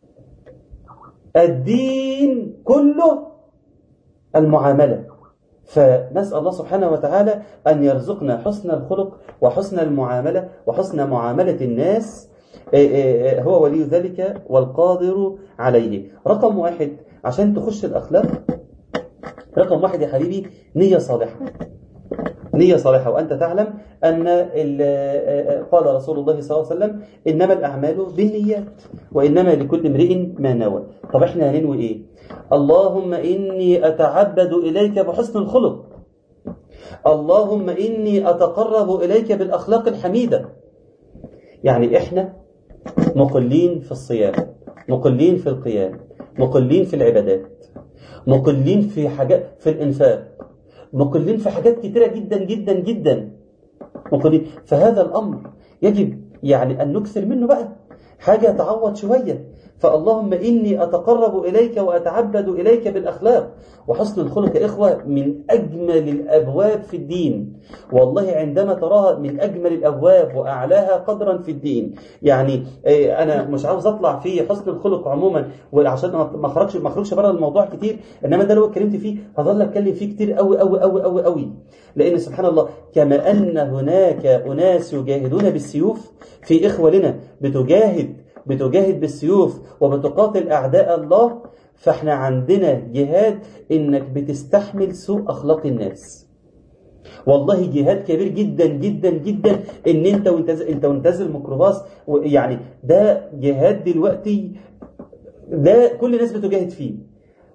الدين كله المعاملة فنسأل الله سبحانه وتعالى أن يرزقنا حسن الخلق وحسن المعاملة وحسن معاملة الناس هو ولي ذلك والقادر عليه رقم واحد عشان تخش الأخلاق رقم واحد يا حبيبي نية صالحة نية صالحة وأنت تعلم أن قال رسول الله صلى الله عليه وسلم إنما الأعمال بالنيات وإنما لكل امرئ ما نوى طب إحنا هننوي إيه اللهم إني أتعبد إليك بحسن الخلق اللهم إني أتقرب إليك بالأخلاق الحميدة يعني إحنا مقلين في الصيام مقلين في القيام مقلين في العبادات مقلين في حاجات في الإنفاق مقلين في حاجات كتيرة جدا جدا جدا مقلين فهذا الأمر يجب يعني أن نكثر منه بقى حاجة تعوض شوية فاللهم إني أتقرب إليك وأتعبد إليك بالأخلاق وحسن الخلق يا إخوة من أجمل الأبواب في الدين والله عندما تراها من أجمل الأبواب وأعلاها قدرا في الدين يعني أنا مش عاوز أطلع في حسن الخلق عموما وعشان ما أخرجش ما أخرجش بره الموضوع كتير إنما ده لو اتكلمت فيه هظل أتكلم فيه كتير قوي قوي قوي قوي قوي لأن سبحان الله كما أن هناك أناس يجاهدون بالسيوف في إخوة لنا بتجاهد بتجاهد بالسيوف وبتقاتل أعداء الله فاحنا عندنا جهاد إنك بتستحمل سوء أخلاق الناس والله جهاد كبير جدا جدا جدا ان انت وانت انت وانتزل الميكروباص يعني ده جهاد دلوقتي ده كل الناس بتجاهد فيه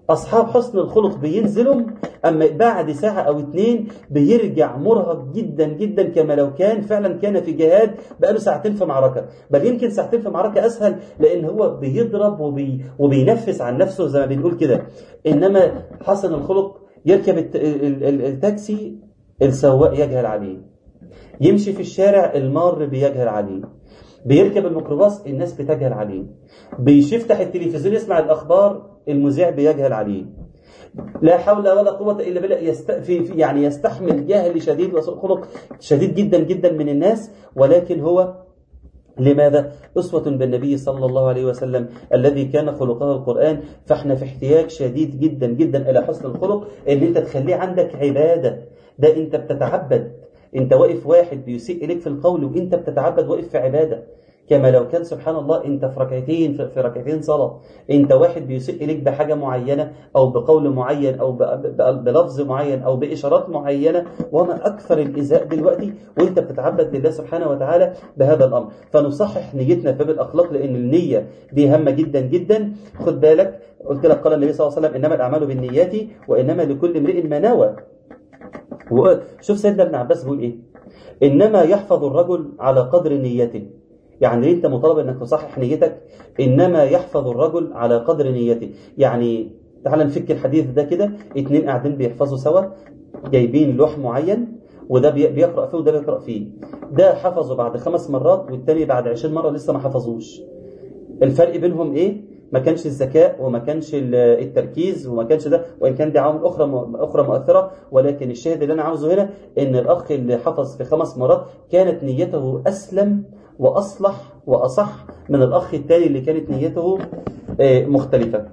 أصحاب حسن الخلق بينزلوا أما بعد ساعة أو اتنين بيرجع مرهق جدا جدا كما لو كان فعلا كان في جهاد بقاله ساعتين في معركة بل يمكن ساعتين في معركة أسهل لأن هو بيضرب وبي وبينفس عن نفسه زي ما بنقول كده إنما حسن الخلق يركب التاكسي السواق يجهل عليه يمشي في الشارع المار بيجهل عليه بيركب الميكروباص الناس بتجهل عليه بيفتح التلفزيون يسمع الأخبار المذيع بيجهل عليه لا حول ولا قوة إلا بالله يست... في... يعني يستحمل جهل شديد وسوء خلق شديد جدا جدا من الناس ولكن هو لماذا؟ أسوة بالنبي صلى الله عليه وسلم الذي كان خلقه القرآن فاحنا في احتياج شديد جدا جدا إلى حسن الخلق ان انت تخليه عندك عبادة ده انت بتتعبد انت واقف واحد بيسيء إليك في القول وانت بتتعبد واقف في عبادة كما لو كان سبحان الله انت في ركعتين في ركعتين صلاة انت واحد بيسيء إليك بحاجة معينة او بقول معين او بلفظ معين او بإشارات معينة وما أكثر الإزاء دلوقتي وانت بتتعبد لله سبحانه وتعالى بهذا الأمر فنصحح نيتنا في باب الأخلاق لأن النية دي هامة جدا جدا خد بالك قلت لك قال النبي صلى الله عليه وسلم إنما الأعمال بالنيات وإنما لكل امرئ ما نوى شوف سيدنا ابن عباس بيقول ايه انما يحفظ الرجل على قدر نيته يعني انت مطالب انك تصحح نيتك انما يحفظ الرجل على قدر نيته يعني تعال نفك الحديث ده كده اتنين قاعدين بيحفظوا سوا جايبين لوح معين وده بيقرأ فيه وده بيقرأ فيه ده حفظه بعد خمس مرات والتاني بعد عشرين مرة لسه ما حفظوش الفرق بينهم ايه ما كانش الذكاء وما كانش التركيز وما كانش ده وان كان دي عوامل اخرى اخرى مؤثره ولكن الشاهد اللي انا عاوزه هنا ان الاخ اللي حفظ في خمس مرات كانت نيته اسلم واصلح واصح من الاخ الثاني اللي كانت نيته مختلفه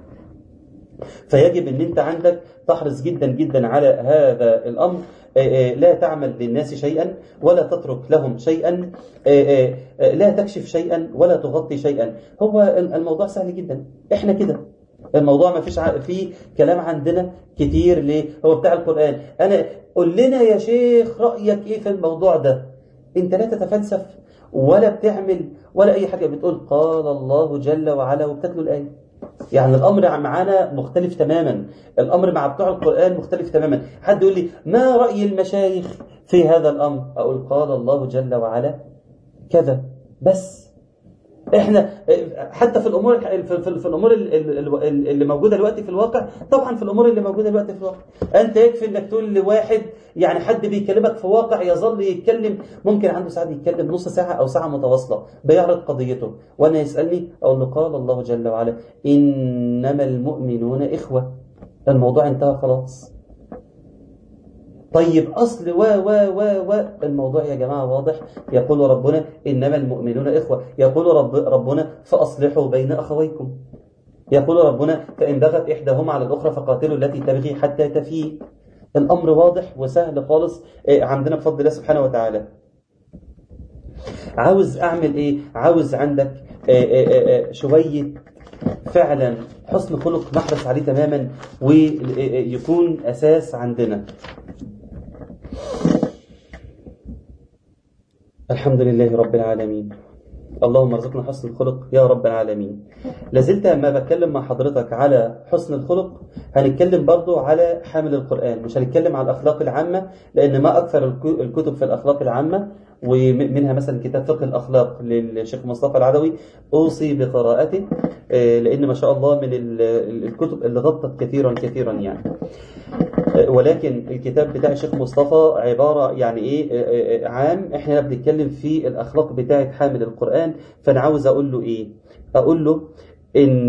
فيجب ان انت عندك تحرص جدا جدا على هذا الامر لا تعمل للناس شيئا ولا تترك لهم شيئا لا تكشف شيئا ولا تغطي شيئا هو الموضوع سهل جدا احنا كده الموضوع ما فيش فيه كلام عندنا كتير ليه هو بتاع القرآن انا قول لنا يا شيخ رأيك ايه في الموضوع ده انت لا تتفلسف ولا بتعمل ولا اي حاجة بتقول قال الله جل وعلا وبتتلو الآية يعني الأمر معنا مختلف تماما الأمر مع بتوع القرآن مختلف تماما حد يقول لي ما رأي المشايخ في هذا الأمر أقول قال الله جل وعلا كذا بس احنا حتى في الامور في, في الامور اللي موجوده دلوقتي في الواقع طبعا في الامور اللي موجوده دلوقتي في الواقع انت يكفي انك تقول لواحد يعني حد بيكلمك في واقع يظل يتكلم ممكن عنده ساعه يتكلم نص ساعه او ساعه متواصله بيعرض قضيته وانا يسالني اقول له قال الله جل وعلا انما المؤمنون اخوه الموضوع انتهى خلاص طيب أصل و و و و الموضوع يا جماعة واضح يقول ربنا إنما المؤمنون إخوة يقول رب ربنا فأصلحوا بين أخويكم يقول ربنا فإن بغت إحداهما على الأخرى فقاتلوا التي تبغي حتى تفيء الأمر واضح وسهل خالص عندنا بفضل الله سبحانه وتعالى عاوز أعمل إيه عاوز عندك شوية فعلا حسن خلق نحرص عليه تماما ويكون أساس عندنا الحمد لله رب العالمين اللهم ارزقنا حسن الخلق يا رب العالمين لازلت ما بتكلم مع حضرتك على حسن الخلق هنتكلم برضو على حامل القرآن مش هنتكلم على الأخلاق العامة لأن ما أكثر الكتب في الأخلاق العامة ومنها مثلا كتاب فقه الأخلاق للشيخ مصطفى العدوي أوصي بقراءته لأن ما شاء الله من الكتب اللي غطت كثيرا كثيرا يعني ولكن الكتاب بتاع الشيخ مصطفى عبارة يعني ايه عام احنا بنتكلم في الاخلاق بتاعه حامل القرآن فانا عاوز اقول له ايه اقول له ان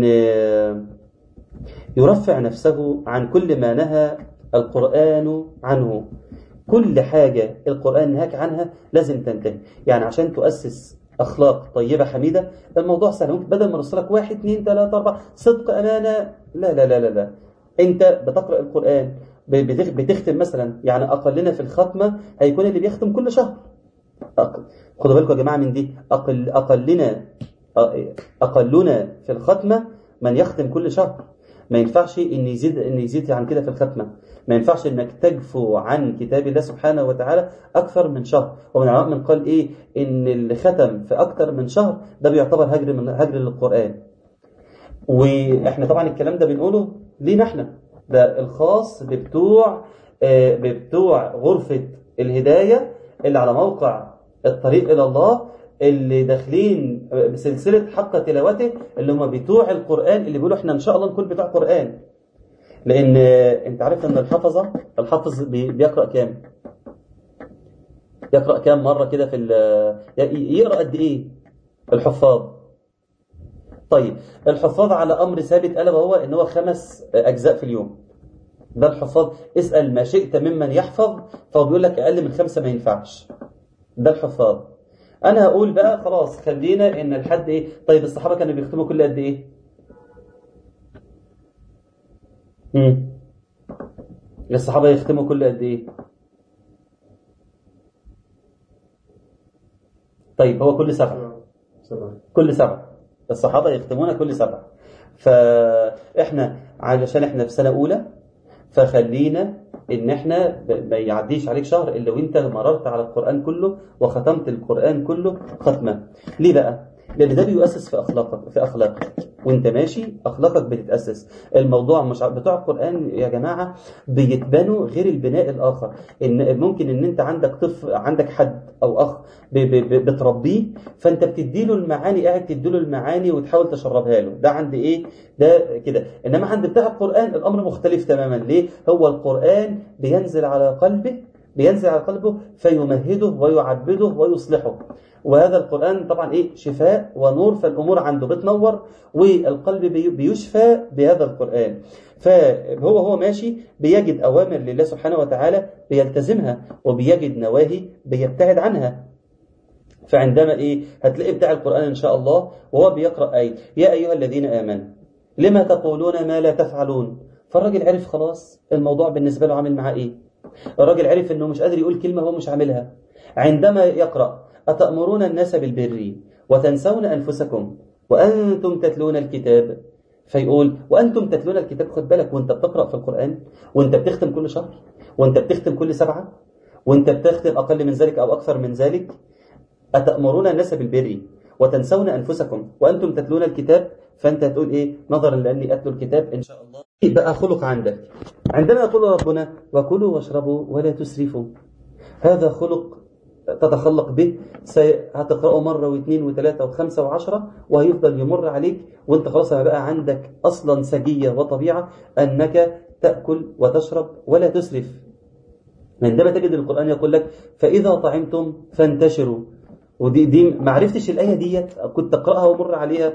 يرفع نفسه عن كل ما نهى القرآن عنه كل حاجة القرآن نهاك عنها لازم تنتهي يعني عشان تؤسس أخلاق طيبة حميدة الموضوع سهل ممكن بدل ما نرسلك واحد اثنين ثلاثة أربعة صدق أمانة لا لا لا لا لا أنت بتقرأ القرآن بتختم مثلا يعني أقلنا في الختمة هيكون اللي بيختم كل شهر خدوا بالكم يا جماعة من دي أقل أقلنا أقلنا في الختمة من يختم كل شهر ما ينفعش ان يزيد ان يزيد عن كده في الختمه ما ينفعش انك تجفو عن كتاب الله سبحانه وتعالى اكثر من شهر ومن العلماء من قال ايه ان اللي ختم في اكثر من شهر ده بيعتبر هجر من هجر للقران واحنا طبعا الكلام ده بنقوله لينا احنا ده الخاص ببتوع آه، ببتوع غرفة الهداية اللي على موقع الطريق إلى الله اللي داخلين بسلسلة حق تلاوته اللي هم بتوع القرآن اللي بيقولوا احنا ان شاء الله نكون بتوع قرآن لان انت عارف ان الحفظة الحافظ بي- بيقرأ كام يقرأ كام مرة كده في ال- ي- يقرأ قد ايه الحفاظ طيب الحفاظ على امر ثابت الا وهو ان هو خمس اجزاء في اليوم ده الحفاظ اسأل ما شئت ممن يحفظ فهو بيقول لك اقل من خمسة ما ينفعش ده الحفاظ انا هقول بقى خلاص خلينا ان الحد ايه طيب الصحابة كانوا بيختموا كل قد ايه امم الصحابة يختموا كل قد ايه طيب هو كل سبعة سبعة كل سبعة الصحابة يختمون كل سبعة فإحنا علشان إحنا في سنة أولى فخلينا إن إحنا ب- ما يعديش عليك شهر إلا وإنت مررت على القرآن كله وختمت القرآن كله ختمة ليه بقى؟ لأن ده بيؤسس في أخلاقك في أخلاقك وأنت ماشي أخلاقك بتتأسس الموضوع مش ع- بتوع القرآن يا جماعة بيتبنوا غير البناء الآخر إن ممكن إن أنت عندك طفل عندك حد أو أخ ب- ب- ب- بتربيه فانت بتديله المعاني قاعد تديله المعاني وتحاول تشربها له ده عند ايه ده كده انما عند بتاع القران الامر مختلف تماما ليه هو القران بينزل على قلبه بينزل على قلبه فيمهده ويعبده ويصلحه وهذا القرآن طبعا ايه شفاء ونور فالأمور عنده بتنور والقلب بي- بيشفى بهذا القرآن فهو هو ماشي بيجد أوامر لله سبحانه وتعالى بيلتزمها وبيجد نواهي بيبتعد عنها فعندما ايه هتلاقي بتاع القرآن ان شاء الله وهو بيقرأ آية يا أيها الذين آمنوا لما تقولون ما لا تفعلون فالراجل عرف خلاص الموضوع بالنسبة له عامل معاه ايه الراجل عرف انه مش قادر يقول كلمة هو مش عاملها عندما يقرأ أتأمرون الناس بالبر وتنسون أنفسكم وأنتم تتلون الكتاب فيقول وأنتم تتلون الكتاب خد بالك وانت بتقرأ في القرآن وانت بتختم كل شهر وانت بتختم كل سبعة وانت بتختم أقل من ذلك أو أكثر من ذلك أتأمرون الناس بالبر وتنسون أنفسكم وأنتم تتلون الكتاب فأنت هتقول إيه نظرا لأني أتلو الكتاب إن شاء الله بقى خلق عندك عندما يقول ربنا وكلوا واشربوا ولا تسرفوا هذا خلق تتخلق به سي- هتقرأه مرة واثنين وثلاثة وخمسة وعشرة وهيفضل يمر عليك وانت خلاص هيبقى عندك أصلا سجية وطبيعة أنك تأكل وتشرب ولا تسرف عندما تجد القرآن يقول لك فإذا طعمتم فانتشروا ودي دي ما عرفتش الآية ديت كنت أقرأها ومر عليها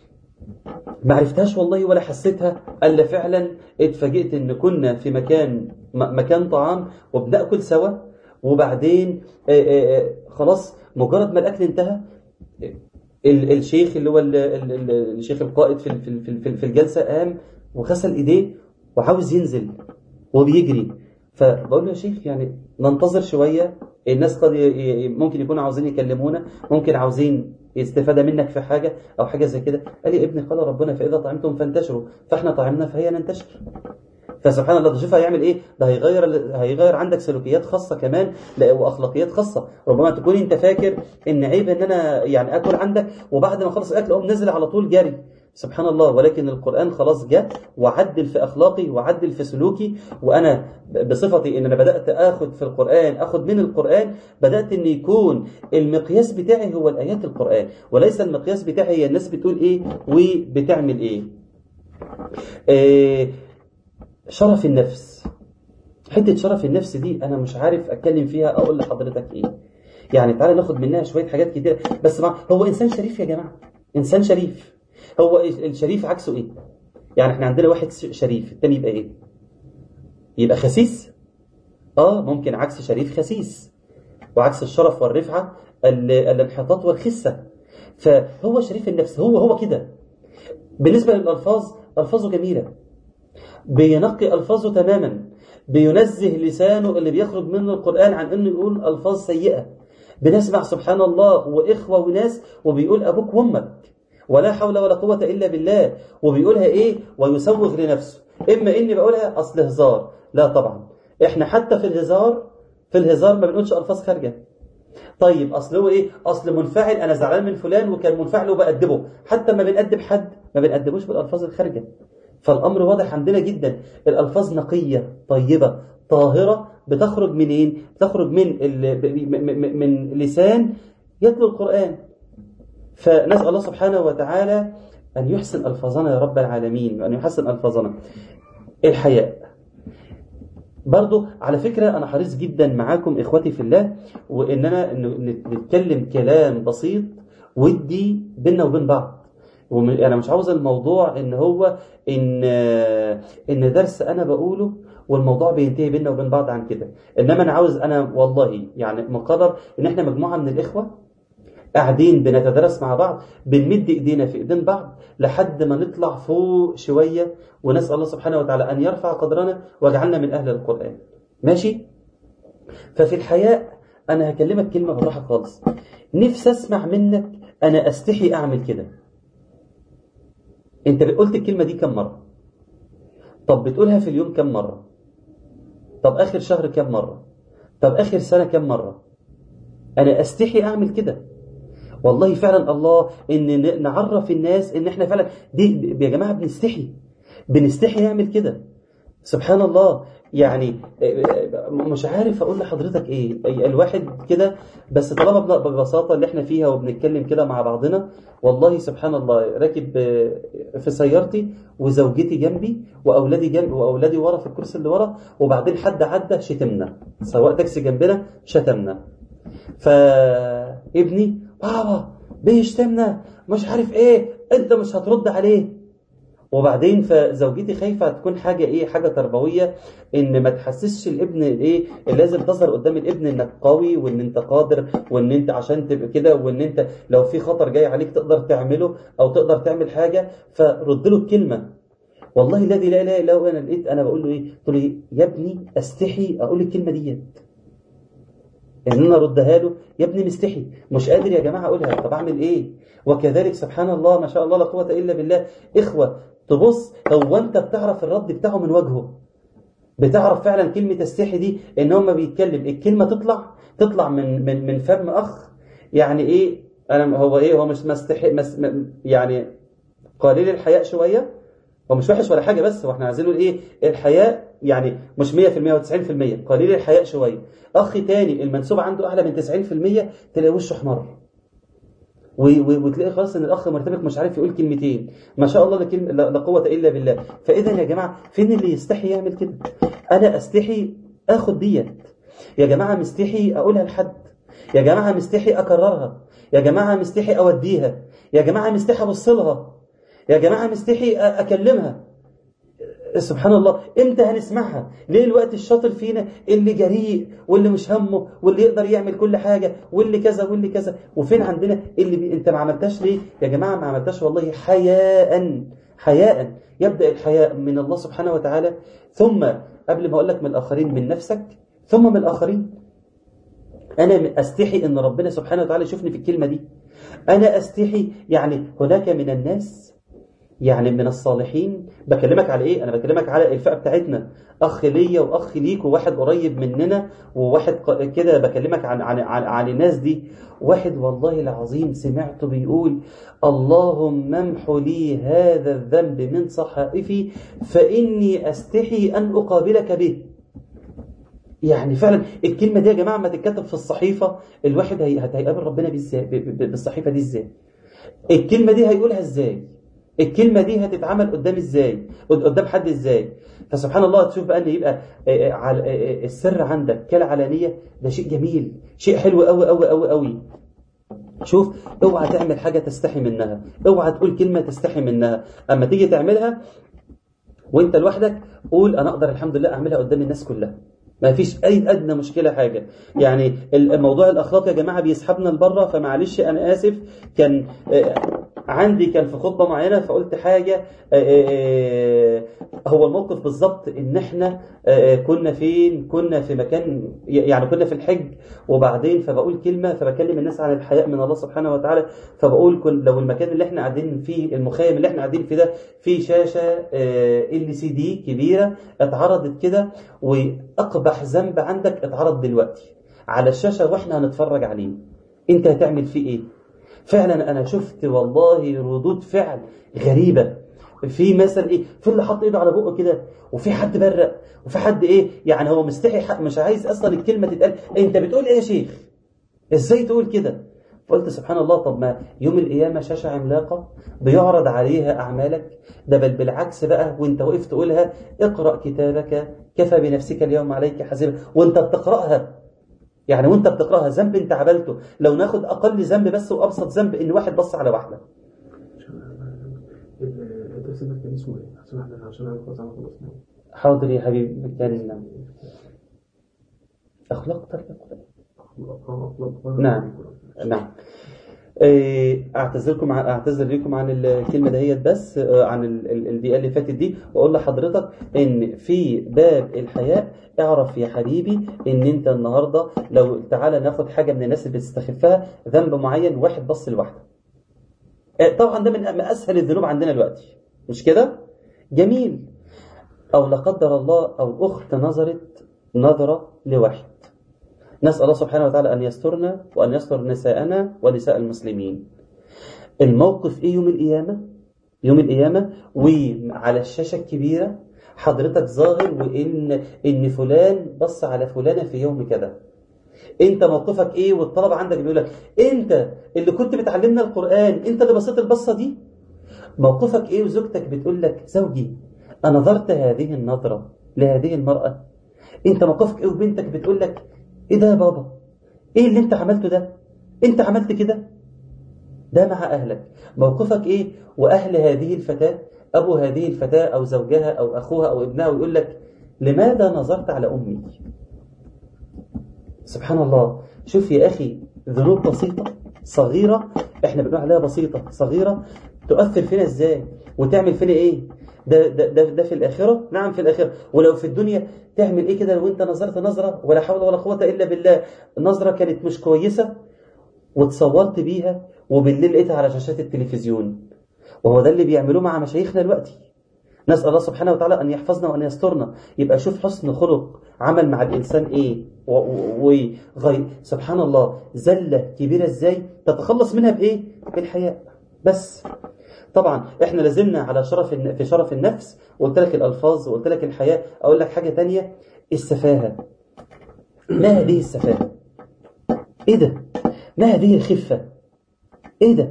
ما عرفتهاش والله ولا حسيتها الا فعلا اتفاجئت ان كنا في مكان م- مكان طعام وبناكل سوا وبعدين آه، آه، آه، خلاص مجرد ما الاكل انتهى ال- الشيخ اللي هو ال- ال- ال- الشيخ القائد في ال- في ال- في ال- في الجلسه قام وغسل ايديه وعاوز ينزل وبيجري فبقول له يا شيخ يعني ننتظر شويه الناس قد ي- ي- ممكن يكونوا عاوزين يكلمونا ممكن عاوزين استفاده منك في حاجه او حاجه زي كده قال لي ابني قال ربنا فاذا طعمتم فانتشروا فاحنا طعمنا فهي ننتشر فسبحان الله تشوف هيعمل ايه ده هيغير هيغير عندك سلوكيات خاصه كمان لا واخلاقيات خاصه ربما تكون انت فاكر ان عيب ان انا يعني اكل عندك وبعد ما اخلص الاكل اقوم نازل على طول جري سبحان الله ولكن القرآن خلاص جاء وعدل في أخلاقي وعدل في سلوكي وأنا بصفتي إن أنا بدأت أخذ في القرآن أخذ من القرآن بدأت إن يكون المقياس بتاعي هو الآيات القرآن وليس المقياس بتاعي هي الناس بتقول إيه وبتعمل إيه, إيه شرف النفس حتة شرف النفس دي أنا مش عارف أتكلم فيها أقول لحضرتك إيه يعني تعالى ناخد منها شوية حاجات كتير بس مع هو إنسان شريف يا جماعة إنسان شريف هو الشريف عكسه إيه يعني إحنا عندنا واحد شريف التاني يبقى إيه يبقى خسيس آه ممكن عكس شريف خسيس وعكس الشرف والرفعة ال- الانحطاط والخسة فهو شريف النفس هو هو كده بالنسبة للألفاظ ألفاظه جميلة بينقي ألفاظه تماما بينزه لسانه اللي بيخرج منه القرآن عن أنه يقول ألفاظ سيئة بنسمع سبحان الله وإخوة وناس وبيقول أبوك وأمك ولا حول ولا قوة إلا بالله وبيقولها إيه ويسوغ لنفسه إما إني بقولها أصل هزار لا طبعا إحنا حتى في الهزار في الهزار ما بنقولش ألفاظ خارجة طيب اصل هو ايه اصل منفعل انا زعلان من فلان وكان منفعل وبأدبه حتى ما بنأدب حد ما بنأدبوش بالالفاظ الخارجه فالأمر واضح عندنا جدا الألفاظ نقية طيبة طاهرة بتخرج منين؟ بتخرج من من لسان يتلو القرآن فنسأل الله سبحانه وتعالى أن يحسن ألفاظنا يا رب العالمين وأن يحسن ألفاظنا الحياء برضو على فكرة أنا حريص جدا معاكم إخوتي في الله وإننا نتكلم كلام بسيط ودي بيننا وبين بعض انا مش عاوز الموضوع ان هو ان ان درس انا بقوله والموضوع بينتهي بيننا وبين بعض عن كده انما انا عاوز انا والله يعني مقرر ان احنا مجموعه من الاخوه قاعدين بنتدرس مع بعض بنمد ايدينا في ايدين بعض لحد ما نطلع فوق شويه ونسال الله سبحانه وتعالى ان يرفع قدرنا ويجعلنا من اهل القران ماشي ففي الحياء انا هكلمك كلمه بالراحه خالص نفسي اسمع منك انا استحي اعمل كده انت قلت الكلمه دي كم مره طب بتقولها في اليوم كم مره طب اخر شهر كم مره طب اخر سنه كم مره انا استحي اعمل كده والله فعلا الله ان نعرف الناس ان احنا فعلا دي يا جماعه بنستحي بنستحي نعمل كده سبحان الله يعني مش عارف اقول لحضرتك ايه الواحد كده بس طالما ببساطه اللي احنا فيها وبنتكلم كده مع بعضنا والله سبحان الله راكب في سيارتي وزوجتي جنبي واولادي جنبي واولادي ورا في الكرسي اللي ورا وبعدين حد عدى شتمنا سواق تاكسي جنبنا شتمنا فابني بابا بيشتمنا مش عارف ايه انت مش هترد عليه وبعدين فزوجتي خايفه تكون حاجه ايه حاجه تربويه ان ما تحسسش الابن ايه لازم تظهر قدام الابن انك قوي وان انت قادر وان انت عشان تبقى كده وان انت لو في خطر جاي عليك تقدر تعمله او تقدر تعمل حاجه فرد له الكلمه والله الذي لا اله الا هو انا لقيت انا بقول له ايه قلت له يا ابني استحي اقول الكلمه ديت ان انا اردها له يا ابني مستحي مش قادر يا جماعه اقولها طب اعمل ايه وكذلك سبحان الله ما شاء الله لا قوه الا بالله اخوه تبص هو انت بتعرف الرد بتاعه من وجهه بتعرف فعلا كلمه استحي دي ان هو ما بيتكلم الكلمه تطلع تطلع من من من فم اخ يعني ايه انا هو ايه هو مش مستحي مس يعني قليل الحياء شويه هو مش وحش ولا حاجه بس هو احنا عايزين نقول ايه الحياء يعني مش 100% و90% قليل الحياء شويه اخ تاني المنسوب عنده اعلى من 90% تلاقي وشه احمر وتلاقي خلاص ان الاخ مرتبك مش عارف يقول كلمتين ما شاء الله لا, لا قوه الا بالله فاذا يا جماعه فين اللي يستحي يعمل كده انا استحي اخد ديت يا جماعه مستحي اقولها لحد يا جماعه مستحي اكررها يا جماعه مستحي اوديها يا جماعه مستحي ابص لها يا جماعه مستحي اكلمها سبحان الله امتى هنسمعها ليه الوقت الشاطر فينا اللي جريء واللي مش همه واللي يقدر يعمل كل حاجة واللي كذا واللي كذا وفين عندنا اللي بي... انت ما عملتاش ليه يا جماعة ما عملتاش والله حياء حياء يبدأ الحياء من الله سبحانه وتعالى ثم قبل ما اقول لك من الاخرين من نفسك ثم من الاخرين انا استحي ان ربنا سبحانه وتعالى يشوفني في الكلمة دي انا استحي يعني هناك من الناس يعني من الصالحين بكلمك على ايه انا بكلمك على الفئه بتاعتنا اخ ليا واخ ليك وواحد قريب مننا وواحد كده بكلمك عن عن عن, عن الناس دي واحد والله العظيم سمعته بيقول اللهم امح لي هذا الذنب من صحائفي فاني استحي ان اقابلك به يعني فعلا الكلمه دي يا جماعه ما تتكتب في الصحيفه الواحد هيقابل ربنا بالصحيفه دي ازاي الكلمه دي هيقولها ازاي الكلمة دي هتتعمل قدام ازاي قدام حد ازاي فسبحان الله تشوف بقى ان يبقى السر عندك كالعلانية ده شيء جميل شيء حلو قوي قوي قوي قوي شوف اوعى تعمل حاجة تستحي منها اوعى تقول كلمة تستحي منها اما تيجي تعملها وانت لوحدك قول انا اقدر الحمد لله اعملها قدام الناس كلها ما فيش اي ادنى مشكله حاجه يعني الموضوع الاخلاق يا جماعه بيسحبنا لبره فمعلش انا اسف كان عندي كان في خطبه معينه فقلت حاجه هو الموقف بالظبط ان احنا كنا فين كنا في مكان يعني كنا في الحج وبعدين فبقول كلمه فبكلم الناس عن الحياء من الله سبحانه وتعالى فبقول كن لو المكان اللي احنا قاعدين فيه المخيم اللي احنا قاعدين فيه ده فيه شاشه ال سي دي كبيره اتعرضت كده واقبح ذنب عندك اتعرض دلوقتي على الشاشه واحنا هنتفرج عليه انت هتعمل فيه ايه فعلا انا شفت والله ردود فعل غريبه في مثلا ايه في اللي حط ايده على بقه كده وفي حد برق وفي حد ايه يعني هو مستحي مش عايز اصلا الكلمه تتقال انت بتقول ايه يا شيخ ازاي تقول كده فقلت سبحان الله طب ما يوم القيامة شاشة عملاقة بيعرض عليها أعمالك ده بل بالعكس بقى وانت وقفت تقولها اقرأ كتابك كفى بنفسك اليوم عليك حسيبا وانت بتقرأها يعني وانت بتقرأها ذنب انت عملته لو ناخد أقل ذنب بس وأبسط ذنب إن واحد بص على واحدة الدرس ده كان اسمه ايه؟ عشان احنا عشان انا خلاص انا خلصنا حاضر يا حبيبي كان أخلاق ترك القرآن اه اطلب نعم نعم إيه، اعتذركم عن اعتذر لكم عن الكلمه دهيت بس آه، عن ال- ال- الدقيقه اللي فاتت دي واقول لحضرتك ان في باب الحياء اعرف يا حبيبي ان انت النهارده لو تعالى ناخد حاجه من الناس اللي بتستخفها ذنب معين واحد بص لوحده آه، طبعا ده من من اسهل الذنوب عندنا دلوقتي مش كده جميل او لا قدر الله او اخت نظرت نظره لواحد نسأل الله سبحانه وتعالى أن يسترنا وأن يستر نساءنا ونساء المسلمين الموقف إيه يوم القيامة يوم القيامة وعلى الشاشة الكبيرة حضرتك ظاهر وإن إن فلان بص على فلانة في يوم كذا انت موقفك ايه والطلبة عندك بيقول لك انت اللي كنت بتعلمنا القرآن انت اللي بصيت البصة دي موقفك ايه وزوجتك بتقول لك زوجي أنظرت هذه النظرة لهذه المرأة انت موقفك ايه وبنتك بتقول لك ايه ده يا بابا ايه اللي انت عملته ده انت عملت كده ده مع اهلك موقفك ايه واهل هذه الفتاة ابو هذه الفتاة او زوجها او اخوها او ابنها ويقول لك لماذا نظرت على امي سبحان الله شوف يا اخي ذنوب بسيطة صغيرة احنا بنقول عليها بسيطة صغيرة تؤثر فينا ازاي وتعمل فينا ايه ده, ده, ده, ده في الآخرة نعم في الآخرة ولو في الدنيا تعمل ايه كده لو انت نظرت نظرة ولا حول ولا قوة إلا بالله نظرة كانت مش كويسة وتصورت بيها وبالليل لقيتها على شاشات التلفزيون وهو ده اللي بيعملوه مع مشايخنا دلوقتي نسأل الله سبحانه وتعالى أن يحفظنا وأن يسترنا يبقى شوف حسن خلق عمل مع الإنسان إيه وغير سبحان الله زلة كبيرة إزاي تتخلص منها بإيه بالحياء بس طبعا احنا لازلنا على شرف الن- في شرف النفس وقلت لك الالفاظ وقلت لك الحياء اقول لك حاجه تانية السفاهه ما هذه السفاهه ايه ده ما هذه الخفه ايه ده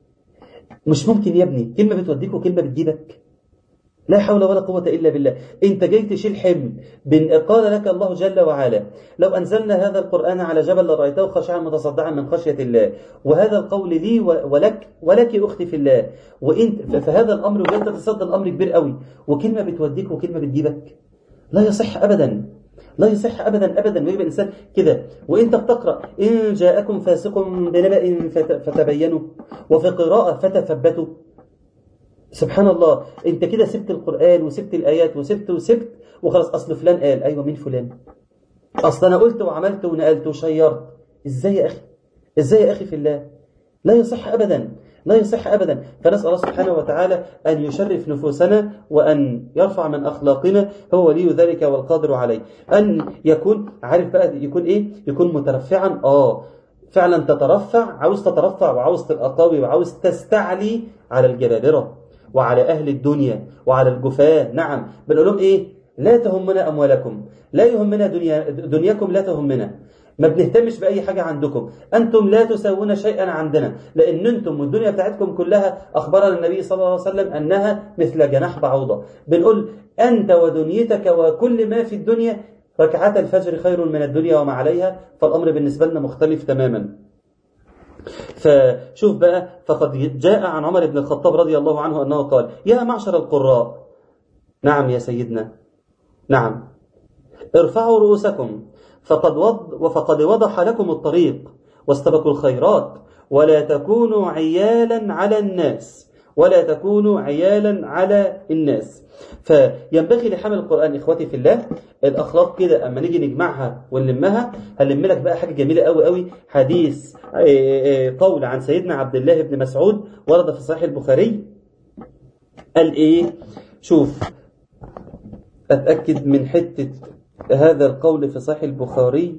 مش ممكن يا ابني كلمه بتوديك وكلمه بتجيبك لا حول ولا قوة إلا بالله أنت جاي تشيل حمل بن قال لك الله جل وعلا لو أنزلنا هذا القرآن على جبل لرأيته خاشعا متصدعا من خشية الله وهذا القول لي و- ولك ولك أختي في الله وإنت ف- فهذا الأمر وأنت تصدى الأمر كبير قوي وكلمة بتوديك وكلمة بتجيبك لا يصح أبدا لا يصح أبدا أبدا ويبقى الإنسان كده وإنت بتقرأ إن جاءكم فاسق بنبأ فت- فتبينوا وفي قراءة فتثبتوا سبحان الله انت كده سبت القرآن وسبت الآيات وسبت وسبت وخلاص أصل فلان قال أيوة مين فلان أصل أنا قلت وعملت ونقلت وشيرت إزاي يا أخي إزاي يا أخي في الله لا يصح أبدا لا يصح أبدا فنسأل الله سبحانه وتعالى أن يشرف نفوسنا وأن يرفع من أخلاقنا هو ولي ذلك والقادر عليه أن يكون عارف بقى يكون إيه يكون مترفعا آه فعلا تترفع عاوز تترفع وعاوز تبقى قوي وعاوز تستعلي على الجبابرة وعلى أهل الدنيا وعلى الجفاة نعم بنقول لهم إيه لا تهمنا أموالكم لا يهمنا دنيا دنياكم لا تهمنا ما بنهتمش بأي حاجة عندكم أنتم لا تساوون شيئا عندنا لأن أنتم والدنيا بتاعتكم كلها أخبرنا النبي صلى الله عليه وسلم أنها مثل جناح بعوضة بنقول أنت ودنيتك وكل ما في الدنيا ركعات الفجر خير من الدنيا وما عليها فالأمر بالنسبة لنا مختلف تماما فشوف بقى فقد جاء عن عمر بن الخطاب رضي الله عنه أنه قال يا معشر القراء نعم يا سيدنا نعم ارفعوا رؤوسكم فقد وض وفقد وضح لكم الطريق واستبقوا الخيرات ولا تكونوا عيالا على الناس ولا تكونوا عيالا على الناس فينبغي لحمل القرآن إخوتي في الله الأخلاق كده أما نيجي نجمعها ونلمها هنلم لك بقى حاجة جميلة قوي قوي حديث آه، آه، قول عن سيدنا عبد الله بن مسعود ورد في صحيح البخاري قال إيه شوف أتأكد من حتة هذا القول في صحيح البخاري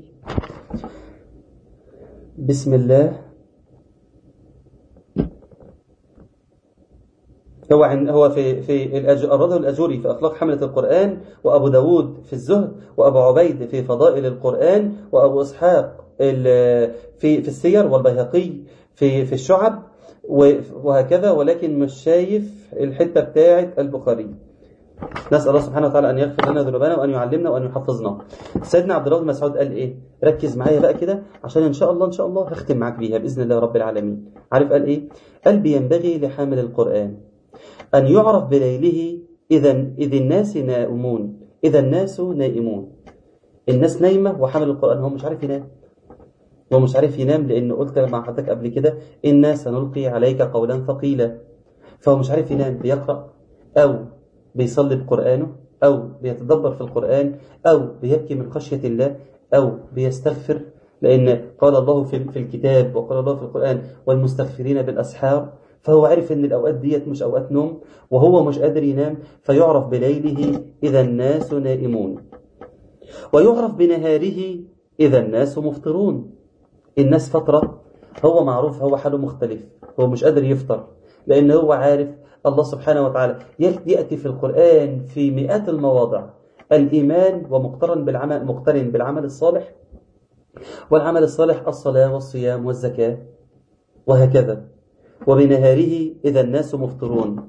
بسم الله هو عن هو في في الأج... الرده الأجوري في أخلاق حملة القرآن وأبو داود في الزهد وأبو عبيد في فضائل القرآن وأبو إسحاق ال- في في السير والبيهقي في في الشعب و- وهكذا ولكن مش شايف الحتة بتاعة البخاري نسأل الله سبحانه وتعالى أن يغفر لنا ذنوبنا وأن يعلمنا وأن يحفظنا سيدنا عبد الله بن مسعود قال إيه ركز معايا بقى كده عشان إن شاء الله إن شاء الله هختم معاك بيها بإذن الله رب العالمين عارف قال إيه قال بينبغي لحامل القرآن أن يعرف بليله إذا إذ الناس نائمون إذا الناس نائمون الناس نايمة وحامل القرآن هو مش عارف ينام هو مش عارف ينام لأن قلت مع حضرتك قبل كده إنا سنلقي عليك قولا ثقيلا فهو مش عارف ينام بيقرأ أو بيصلي بقرآنه أو بيتدبر في القرآن أو بيبكي من خشية الله أو بيستغفر لأن قال الله في في الكتاب وقال الله في القرآن والمستغفرين بالأسحار فهو عرف ان الاوقات ديت مش اوقات نوم وهو مش قادر ينام فيعرف بليله اذا الناس نائمون ويعرف بنهاره اذا الناس مفطرون الناس فتره هو معروف هو حاله مختلف هو مش قادر يفطر لان هو عارف الله سبحانه وتعالى ياتي في القران في مئات المواضع الايمان ومقترن بالعمل مقترن بالعمل الصالح والعمل الصالح الصلاه والصيام والزكاه وهكذا وبنهاره إذا الناس مفطرون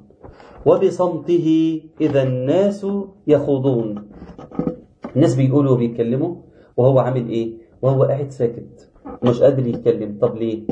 وبصمته إذا الناس يخوضون الناس بيقولوا وبيتكلموا وهو عامل إيه وهو قاعد ساكت مش قادر يتكلم طب ليه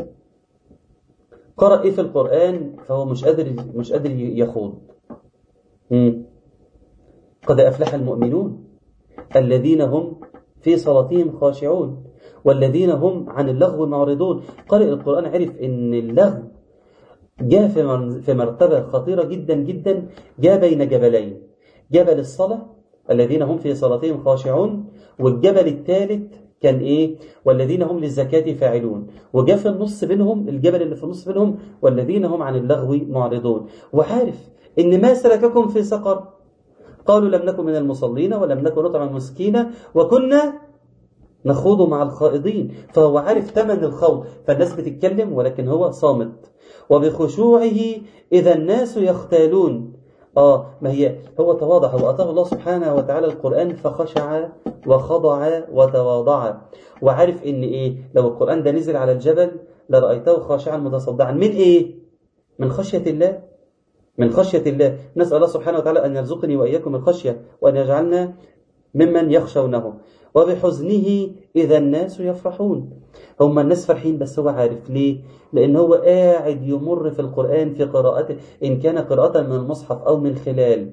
قرأ إيه في القرآن فهو مش قادر مش قادر يخوض مم. قد أفلح المؤمنون الذين هم في صلاتهم خاشعون والذين هم عن اللغو معرضون قارئ القرآن عرف إن اللغو جاء في في مرتبة خطيرة جدا جدا جاء بين جبلين جبل الصلاة الذين هم في صلاتهم خاشعون والجبل الثالث كان ايه والذين هم للزكاة فاعلون وجاء في النص بينهم الجبل اللي في النص بينهم والذين هم عن اللغو معرضون وعارف ان ما سلككم في سقر قالوا لم نكن من المصلين ولم نكن نطعم المسكين وكنا نخوض مع الخائضين فهو عارف ثمن الخوض فالناس بتتكلم ولكن هو صامت وبخشوعه إذا الناس يختالون آه ما هي هو تواضع هو أتاه الله سبحانه وتعالى القرآن فخشع وخضع وتواضع وعارف إن إيه لو القرآن ده نزل على الجبل لرأيته خاشعا متصدعا من إيه من خشية الله من خشية الله نسأل الله سبحانه وتعالى أن يرزقني وإياكم الخشية وأن يجعلنا ممن يخشونه وبحزنه إذا الناس يفرحون هم الناس فرحين بس هو عارف ليه لأن هو قاعد يمر في القرآن في قراءته إن كان قراءة من المصحف أو من خلال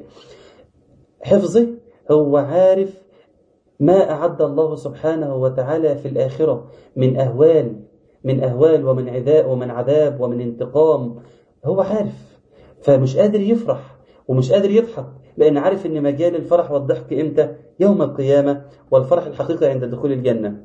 حفظه هو عارف ما أعد الله سبحانه وتعالى في الآخرة من أهوال من أهوال ومن عذاب ومن عذاب ومن انتقام هو عارف فمش قادر يفرح ومش قادر يضحك لأن عارف إن مجال الفرح والضحك إمتى يوم القيامة والفرح الحقيقي عند دخول الجنة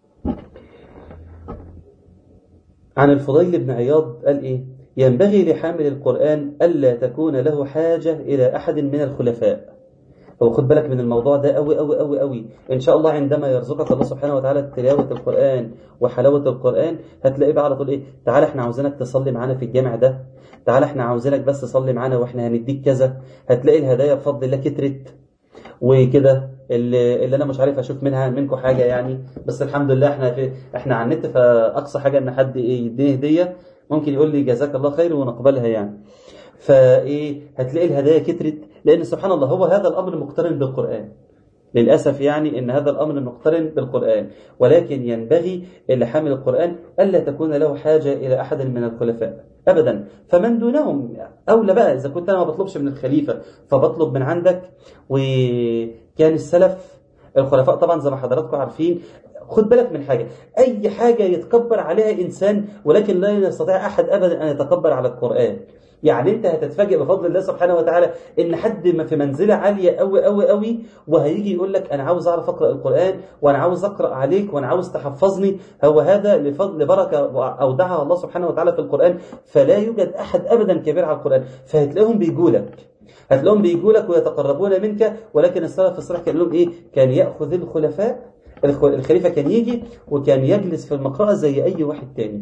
عن الفضيل بن عياض قال إيه ينبغي لحامل القرآن ألا تكون له حاجة إلى أحد من الخلفاء هو خد بالك من الموضوع ده قوي قوي قوي قوي ان شاء الله عندما يرزقك الله سبحانه وتعالى تلاوه القران وحلاوه القران هتلاقيه بقى على طول ايه تعالى احنا عاوزينك تصلي معانا في الجامع ده تعالى احنا عاوزينك بس تصلي معانا واحنا هنديك كذا هتلاقي الهدايا بفضل الله كترت وكده اللي, اللي انا مش عارف اشوف منها منكم حاجه يعني بس الحمد لله احنا في احنا على النت فاقصى حاجه ان حد ايه يديني هديه ممكن يقول لي جزاك الله خير ونقبلها يعني فايه هتلاقي الهدايا كترت لان سبحان الله هو هذا الامر مقترن بالقران للاسف يعني ان هذا الامر مقترن بالقران ولكن ينبغي لحامل القران الا تكون له حاجه الى احد من الخلفاء ابدا فمن دونهم اولى بقى اذا كنت انا ما بطلبش من الخليفه فبطلب من عندك وكان السلف الخلفاء طبعا زي ما حضراتكم عارفين خد بالك من حاجة أي حاجة يتكبر عليها إنسان ولكن لا يستطيع أحد أبدا أن يتكبر على القرآن يعني انت هتتفاجئ بفضل الله سبحانه وتعالى ان حد ما في منزله عاليه قوي قوي قوي وهيجي يقول لك انا عاوز اعرف اقرا القران وانا عاوز اقرا عليك وانا عاوز تحفظني هو هذا لفضل بركه اودعها الله سبحانه وتعالى في القران فلا يوجد احد ابدا كبير على القران فهتلاقيهم بيجوا لك هتلاقيهم بيجوا لك ويتقربون منك ولكن السلف الصالح كان لهم ايه كان ياخذ الخلفاء الخليفه كان يجي وكان يجلس في المقرأة زي اي واحد تاني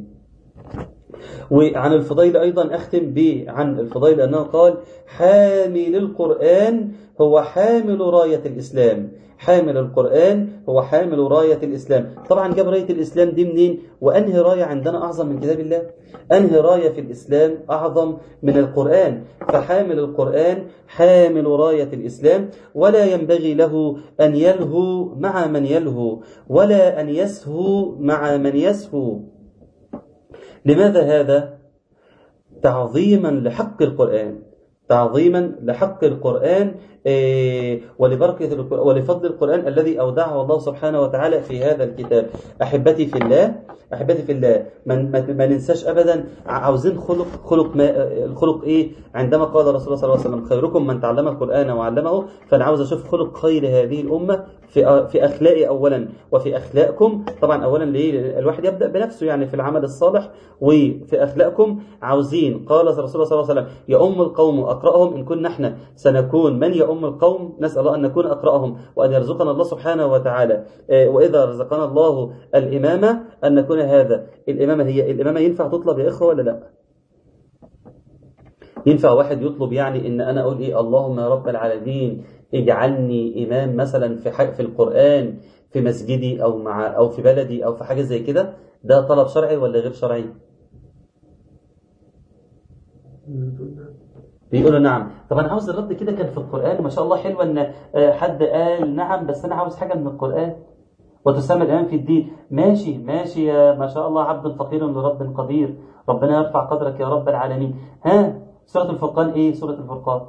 وعن الفضيل أيضا أختم به عن الفضيل أنه قال حامل القرآن هو حامل راية الإسلام حامل القرآن هو حامل راية الإسلام طبعا جاب راية الإسلام دي منين وأنهي راية عندنا أعظم من كتاب الله أنهي راية في الإسلام أعظم من القرآن فحامل القرآن حامل راية الإسلام ولا ينبغي له أن يلهو مع من يلهو ولا أن يسهو مع من يسهو لماذا هذا؟ تعظيما لحق القرآن تعظيما لحق القرآن ولبركة ولفضل القرآن الذي أودعه الله سبحانه وتعالى في هذا الكتاب أحبتي في الله أحبتي في الله من ما ننساش أبدا عاوزين خلق خلق ما الخلق إيه عندما قال رسول الله صلى الله عليه وسلم خيركم من تعلم القرآن وعلمه فأنا عاوز أشوف خلق خير هذه الأمة في في أخلاقي أولا وفي أخلاقكم طبعا أولا ليه الواحد يبدأ بنفسه يعني في العمل الصالح وفي أخلاقكم عاوزين قال رسول الله صلى الله عليه وسلم يؤم القوم أقرأهم إن كنا احنا سنكون من يؤم القوم نسأل الله أن نكون أقرأهم وأن يرزقنا الله سبحانه وتعالى وإذا رزقنا الله الإمامة أن نكون هذا الإمامة هي الإمامة ينفع تطلب يا إخوة ولا لا ينفع واحد يطلب يعني إن أنا أقول إيه اللهم يا رب العالمين اجعلني إمام مثلا في في القرآن في مسجدي أو مع أو في بلدي أو في حاجة زي كده ده طلب شرعي ولا غير شرعي؟ بيقولوا نعم طب انا عاوز الرد كده كان في القران ما شاء الله حلوه ان حد قال نعم بس انا عاوز حاجه من القران وتسمى الامام في الدين ماشي ماشي يا ما شاء الله عبد فقير لرب قدير ربنا يرفع قدرك يا رب العالمين ها سوره الفرقان ايه سوره الفرقان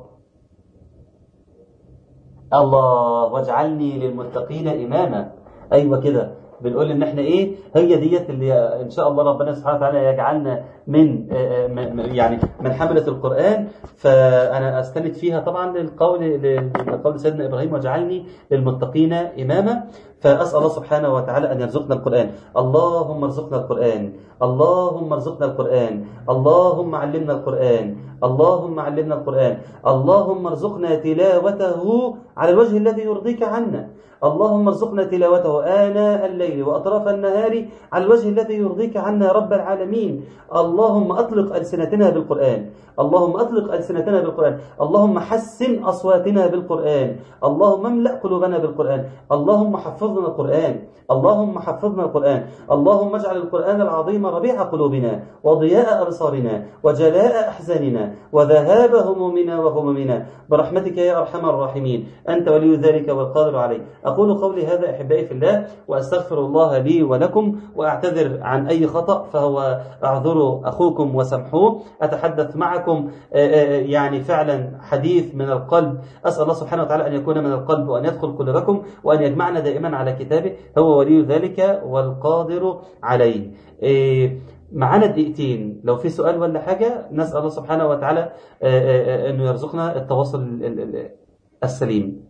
الله واجعلني للمتقين اماما ايوه كده بنقول ان احنا ايه هي ديت اللي ان شاء الله ربنا سبحانه وتعالى يجعلنا من يعني من حمله القران فانا استند فيها طبعا للقول لقول سيدنا ابراهيم واجعلني للمتقين اماما فاسال الله سبحانه وتعالى ان يرزقنا القران اللهم ارزقنا القران اللهم ارزقنا القران اللهم علمنا القران اللهم علمنا القران اللهم ارزقنا تلاوته على الوجه الذي يرضيك عنا اللهم ارزقنا تلاوته آناء الليل وأطراف النهار على الوجه الذي يرضيك عنا يا رب العالمين اللهم أطلق ألسنتنا بالقرآن اللهم أطلق ألسنتنا بالقرآن اللهم حسن أصواتنا بالقرآن اللهم املأ قلوبنا بالقرآن اللهم حفظنا القرآن اللهم حفظنا القرآن اللهم اجعل القرآن العظيم ربيع قلوبنا وضياء أبصارنا وجلاء أحزاننا وذهاب همومنا وغمومنا برحمتك يا أرحم الراحمين أنت ولي ذلك والقادر عليه أقول قولي هذا أحبائي في الله وأستغفر الله لي ولكم وأعتذر عن أي خطأ فهو أعذر أخوكم وسامحوه أتحدث معكم يعني فعلا حديث من القلب أسأل الله سبحانه وتعالى أن يكون من القلب وأن يدخل قلوبكم وأن يجمعنا دائما على كتابه هو ولي ذلك والقادر عليه معانا دقيقتين لو في سؤال ولا حاجة نسأل الله سبحانه وتعالى أنه يرزقنا التواصل السليم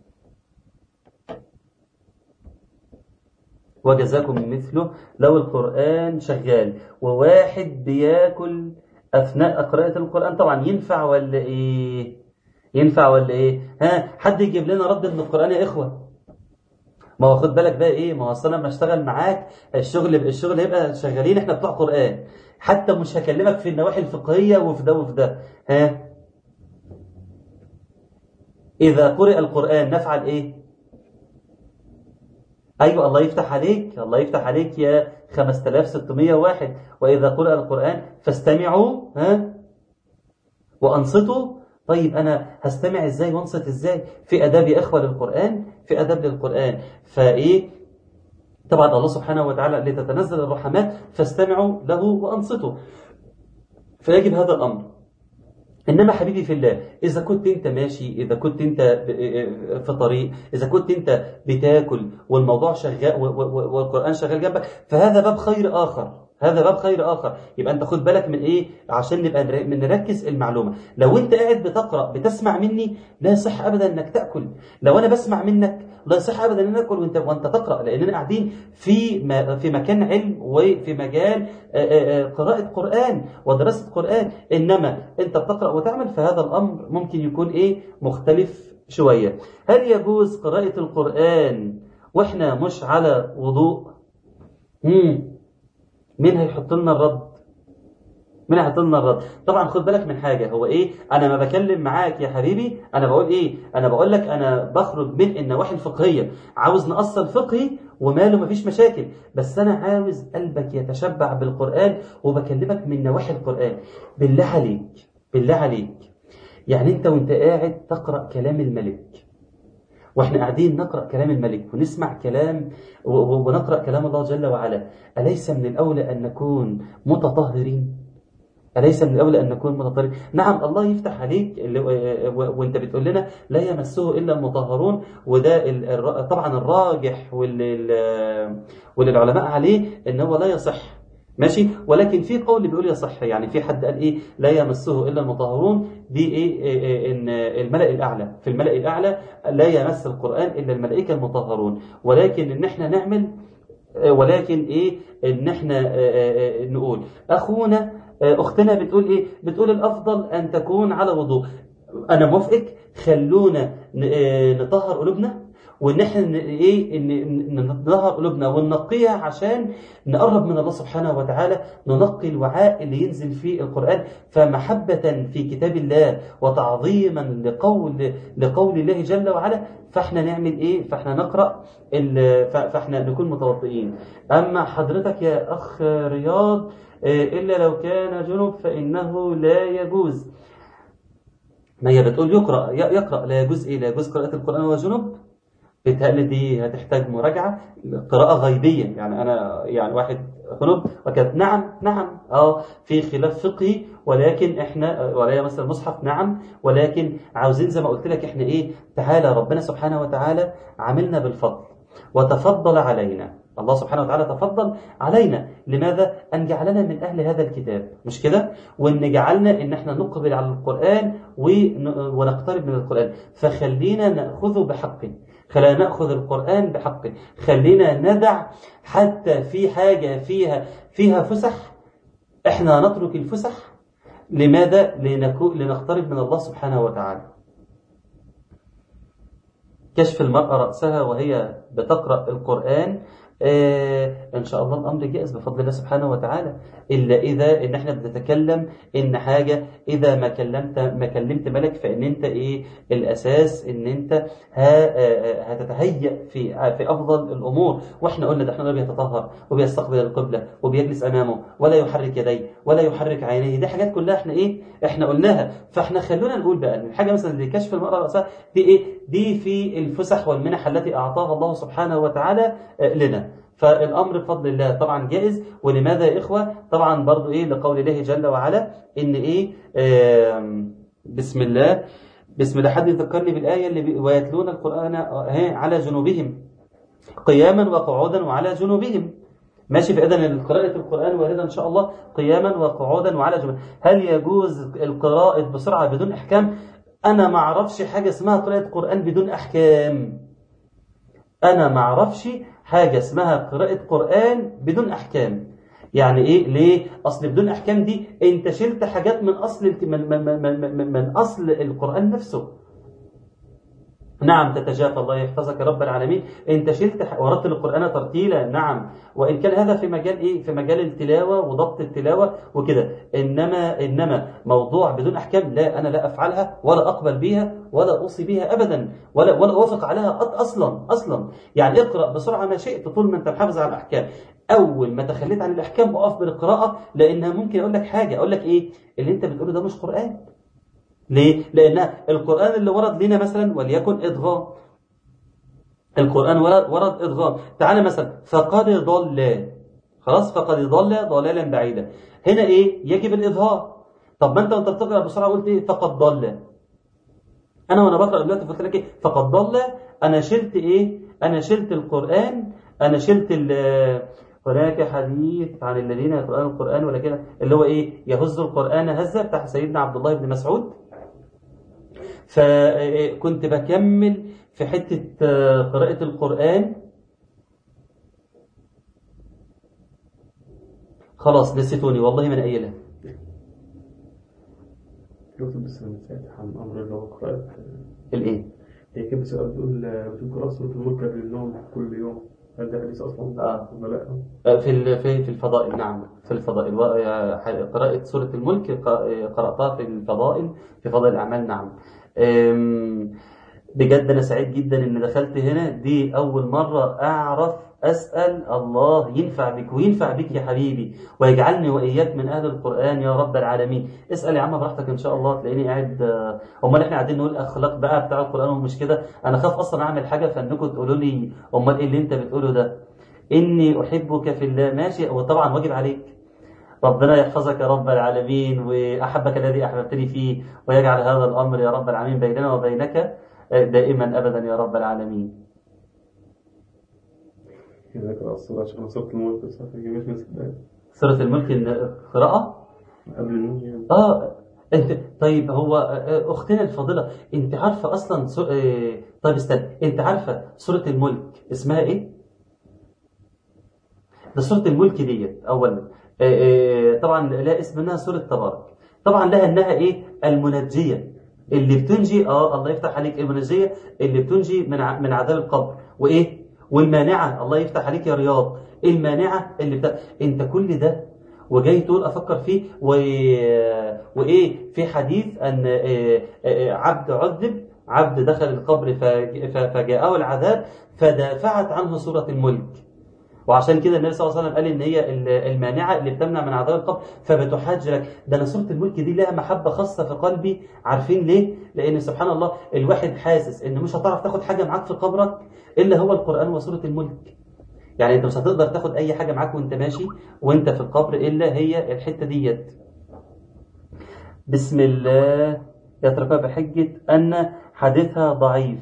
وجزاكم مثله لو القرآن شغال وواحد بياكل أثناء قراءة القرآن طبعا ينفع ولا إيه ينفع ولا إيه ها حد يجيب لنا رد من القرآن يا إخوة ما هو خد بالك بقى إيه ما هو أصل لما أشتغل معاك الشغل الشغل هيبقى شغالين إحنا بتوع قرآن حتى مش هكلمك في النواحي الفقهية وفي ده وفي ده ها إذا قرئ القرآن نفعل إيه أيوة الله يفتح عليك الله يفتح عليك يا 5601 وإذا قرأ القرآن فاستمعوا ها وأنصتوا طيب أنا هستمع إزاي وأنصت إزاي في أداب يا إخوة للقرآن في أداب للقرآن فإيه طبعا الله سبحانه وتعالى لتتنزل الرحمات فاستمعوا له وأنصتوا فيجب هذا الأمر انما حبيبي في الله اذا كنت انت ماشي اذا كنت انت في طريق اذا كنت انت بتاكل والموضوع شغال والقران شغال جنبك فهذا باب خير اخر هذا باب خير اخر يبقى انت خد بالك من ايه عشان نبقى نركز المعلومه لو انت قاعد بتقرا بتسمع مني لا يصح ابدا انك تاكل لو انا بسمع منك لا يصح ابدا ان اكل وانت وانت تقرا لاننا قاعدين في في مكان علم وفي مجال قراءه قران ودراسه قران انما انت بتقرا وتعمل فهذا الامر ممكن يكون ايه مختلف شويه هل يجوز قراءه القران واحنا مش على وضوء امم مين هيحط لنا الرد مين هيحط لنا الرد طبعا خد بالك من حاجه هو ايه انا ما بكلم معاك يا حبيبي انا بقول ايه انا بقول لك انا بخرج من النواحي الفقهيه عاوز نأصل فقهي وماله مفيش مشاكل بس انا عاوز قلبك يتشبع بالقران وبكلمك من نواحي القران بالله عليك بالله عليك يعني انت وانت قاعد تقرا كلام الملك واحنا قاعدين نقرا كلام الملك ونسمع كلام و- و- ونقرا كلام الله جل وعلا اليس من الاولى ان نكون متطهرين أليس من الأولى أن نكون متطهرين؟ نعم الله يفتح عليك اللي- و- وأنت بتقول لنا لا يمسه إلا المطهرون وده ال- الر- طبعا الراجح واللي ال- واللي العلماء عليه أن هو لا يصح ماشي ولكن في قول بيقول يصح يعني في حد قال ايه لا يمسه الا المطهرون دي ايه, إيه, إيه ان الملأ الاعلى في الملأ الاعلى لا يمس القران الا الملائكه المطهرون ولكن ان احنا نعمل ولكن ايه ان احنا آه، آه، آه، نقول اخونا آه، اختنا بتقول ايه بتقول الافضل ان تكون على وضوء انا موافقك خلونا ن- آه، نطهر قلوبنا وان احنا ن- ايه ان إن نطهر قلوبنا وننقيها عشان نقرب من الله سبحانه وتعالى ننقي الوعاء اللي ينزل فيه القران فمحبه في كتاب الله وتعظيما لقول لقول الله جل وعلا فاحنا نعمل ايه فاحنا نقرا ال- ف- فاحنا نكون متوضئين اما حضرتك يا اخ رياض آه، الا لو كان جنب فانه لا يجوز ما هي بتقول يقرا ي- يقرا لا يجوز ايه لا يجوز قراءه القران وهو جنب بيتهيألي دي هتحتاج مراجعه قراءه غيبيه يعني انا يعني واحد جنب وكذا نعم نعم اه في خلاف فقهي ولكن احنا ولا يمس المصحف نعم ولكن عاوزين زي ما قلت لك احنا ايه تعالى ربنا سبحانه وتعالى عاملنا بالفضل وتفضل علينا الله سبحانه وتعالى تفضل علينا لماذا أن جعلنا من أهل هذا الكتاب مش كده وأن جعلنا أن احنا نقبل على القرآن ون- ونقترب من القرآن فخلينا نأخذه بحقه خلينا نأخذ القرآن بحقه خلينا ندع حتى في حاجة فيها فيها فسح احنا نترك الفسح لماذا لنكو لنقترب من الله سبحانه وتعالى كشف المرأة رأسها وهي بتقرأ القرآن آه إن شاء الله الأمر جائز بفضل الله سبحانه وتعالى إلا إذا إن إحنا بنتكلم إن حاجة إذا ما كلمت ما كلمت ملك فإن أنت إيه الأساس إن أنت ها آه، هتتهيأ في في أفضل الأمور وإحنا قلنا ده إحنا قلنا بيتطهر وبيستقبل القبلة وبيجلس أمامه ولا يحرك يديه ولا يحرك عينيه دي حاجات كلها إحنا إيه إحنا قلناها فإحنا خلونا نقول بقى إن الحاجة مثلا زي كشف المرأة رأسها دي إيه دي في الفسح والمنح التي أعطاها الله سبحانه وتعالى آه، لنا فالامر بفضل الله طبعا جائز ولماذا يا اخوه طبعا برضو ايه لقول الله جل وعلا ان ايه آم، بسم الله بسم الله حد يذكرني بالايه اللي بي- ويتلون القران آه، ها، على جنوبهم قياما وقعودا وعلى جنوبهم ماشي فاذا قراءه القران وارده ان شاء الله قياما وقعودا وعلى جنوبهم هل يجوز القراءه بسرعه بدون احكام انا ما اعرفش حاجه اسمها قراءه قران بدون احكام انا ما اعرفش حاجه اسمها قراءه قران بدون احكام يعني ايه ليه اصل بدون احكام دي انت شلت حاجات من اصل الك- من من من, من, من, من اصل القران نفسه نعم تتجافى الله يحفظك يا رب العالمين انت شلت ح- ورتل القران ترتيلا نعم وان كان هذا في مجال ايه في مجال التلاوه وضبط التلاوه وكده انما انما موضوع بدون احكام لا انا لا افعلها ولا اقبل بيها ولا اوصي بيها ابدا ولا ولا اوافق عليها أط- اصلا اصلا يعني اقرا بسرعه ما شئت طول ما انت محافظ على الاحكام اول ما تخليت عن الاحكام اقف بالقراءه لانها ممكن اقول لك حاجه اقول لك ايه اللي انت بتقوله ده مش قران ليه؟ لأن القرآن اللي ورد لنا مثلا وليكن إدغام القرآن ورد, ورد إدغام تعالى مثلا فقد ضل خلاص فقد ضل ضلالا بعيدا هنا إيه؟ يجب الإظهار طب ما أنت وأنت بتقرأ بسرعة قلت إيه؟ فقد ضل أنا وأنا بقرأ دلوقتي قلت لك إيه؟ فقد ضل أنا شلت إيه؟ أنا شلت القرآن أنا شلت ال هناك حديث عن الذين يقرؤون القرآن ولا كده اللي هو إيه؟ يهز القرآن هزة بتاع سيدنا عبد الله بن مسعود فكنت بكمل في حتة آه، قراءة القرآن خلاص نسيتوني والله من قايلها يكتب بس من ساعتها عن أمر اللي هو قراءة الايه هي كده سؤال بتقول بتقول قراءة سورة الملك قبل النوم كل يوم هل ده حديث اصلا آه. ولا لا؟ في ال- في في الفضائل نعم في الفضائل و- قراءة سورة الملك ق- قرأتها في الفضائل في فضائل الأعمال نعم أم، بجد أنا سعيد جدا إن دخلت هنا دي أول مرة أعرف أسأل الله ينفع بك وينفع بك يا حبيبي ويجعلني وإياك من أهل القرآن يا رب العالمين اسأل يا عم براحتك إن شاء الله تلاقيني قاعد آه، أمال إحنا قاعدين نقول أخلاق بقى بتاع القرآن ومش كده أنا خاف أصلا أعمل حاجة فإنكم تقولوا لي أمال إيه اللي أنت بتقوله ده إني أحبك في الله ماشي وطبعا واجب عليك ربنا يحفظك يا رب العالمين وأحبك الذي أحببتني فيه ويجعل هذا الأمر يا رب العالمين بيننا وبينك دائما أبدا يا رب العالمين كده كده الصورة عشان صورة الملك بس في جميع الناس كده سورة الملك القراءة قبل النوم يعني آه انت طيب هو آه، اختنا الفاضله انت عارفه اصلا سو... آه، طيب استنى انت عارفه سوره الملك اسمها ايه ده سوره الملك ديت اولا آه، آه، طبعا لا اسم منها سوره تبارك طبعا لها انها ايه المنجيه اللي بتنجي اه الله يفتح عليك المنجيه اللي بتنجي من ع... من عذاب القبر وايه والمانعه الله يفتح عليك يا رياض المانعه اللي بتا... انت كل ده وجاي تقول افكر فيه و... وايه في حديث ان آه، آه، عبد عذب عبد دخل القبر ف- ف- فجاءه العذاب فدافعت عنه سوره الملك وعشان كده النبي صلى الله عليه وسلم قال ان هي ال- المانعه اللي بتمنع من عذاب القبر فبتحاج لك ده انا سوره الملك دي لها محبه خاصه في قلبي عارفين ليه؟ لان سبحان الله الواحد حاسس ان مش هتعرف تاخد حاجه معاك في قبرك الا هو القران وسوره الملك يعني انت مش هتقدر تاخد اي حاجه معاك وانت ماشي وانت في القبر الا هي الحته ديت بسم الله يتركها بحجه ان حديثها ضعيف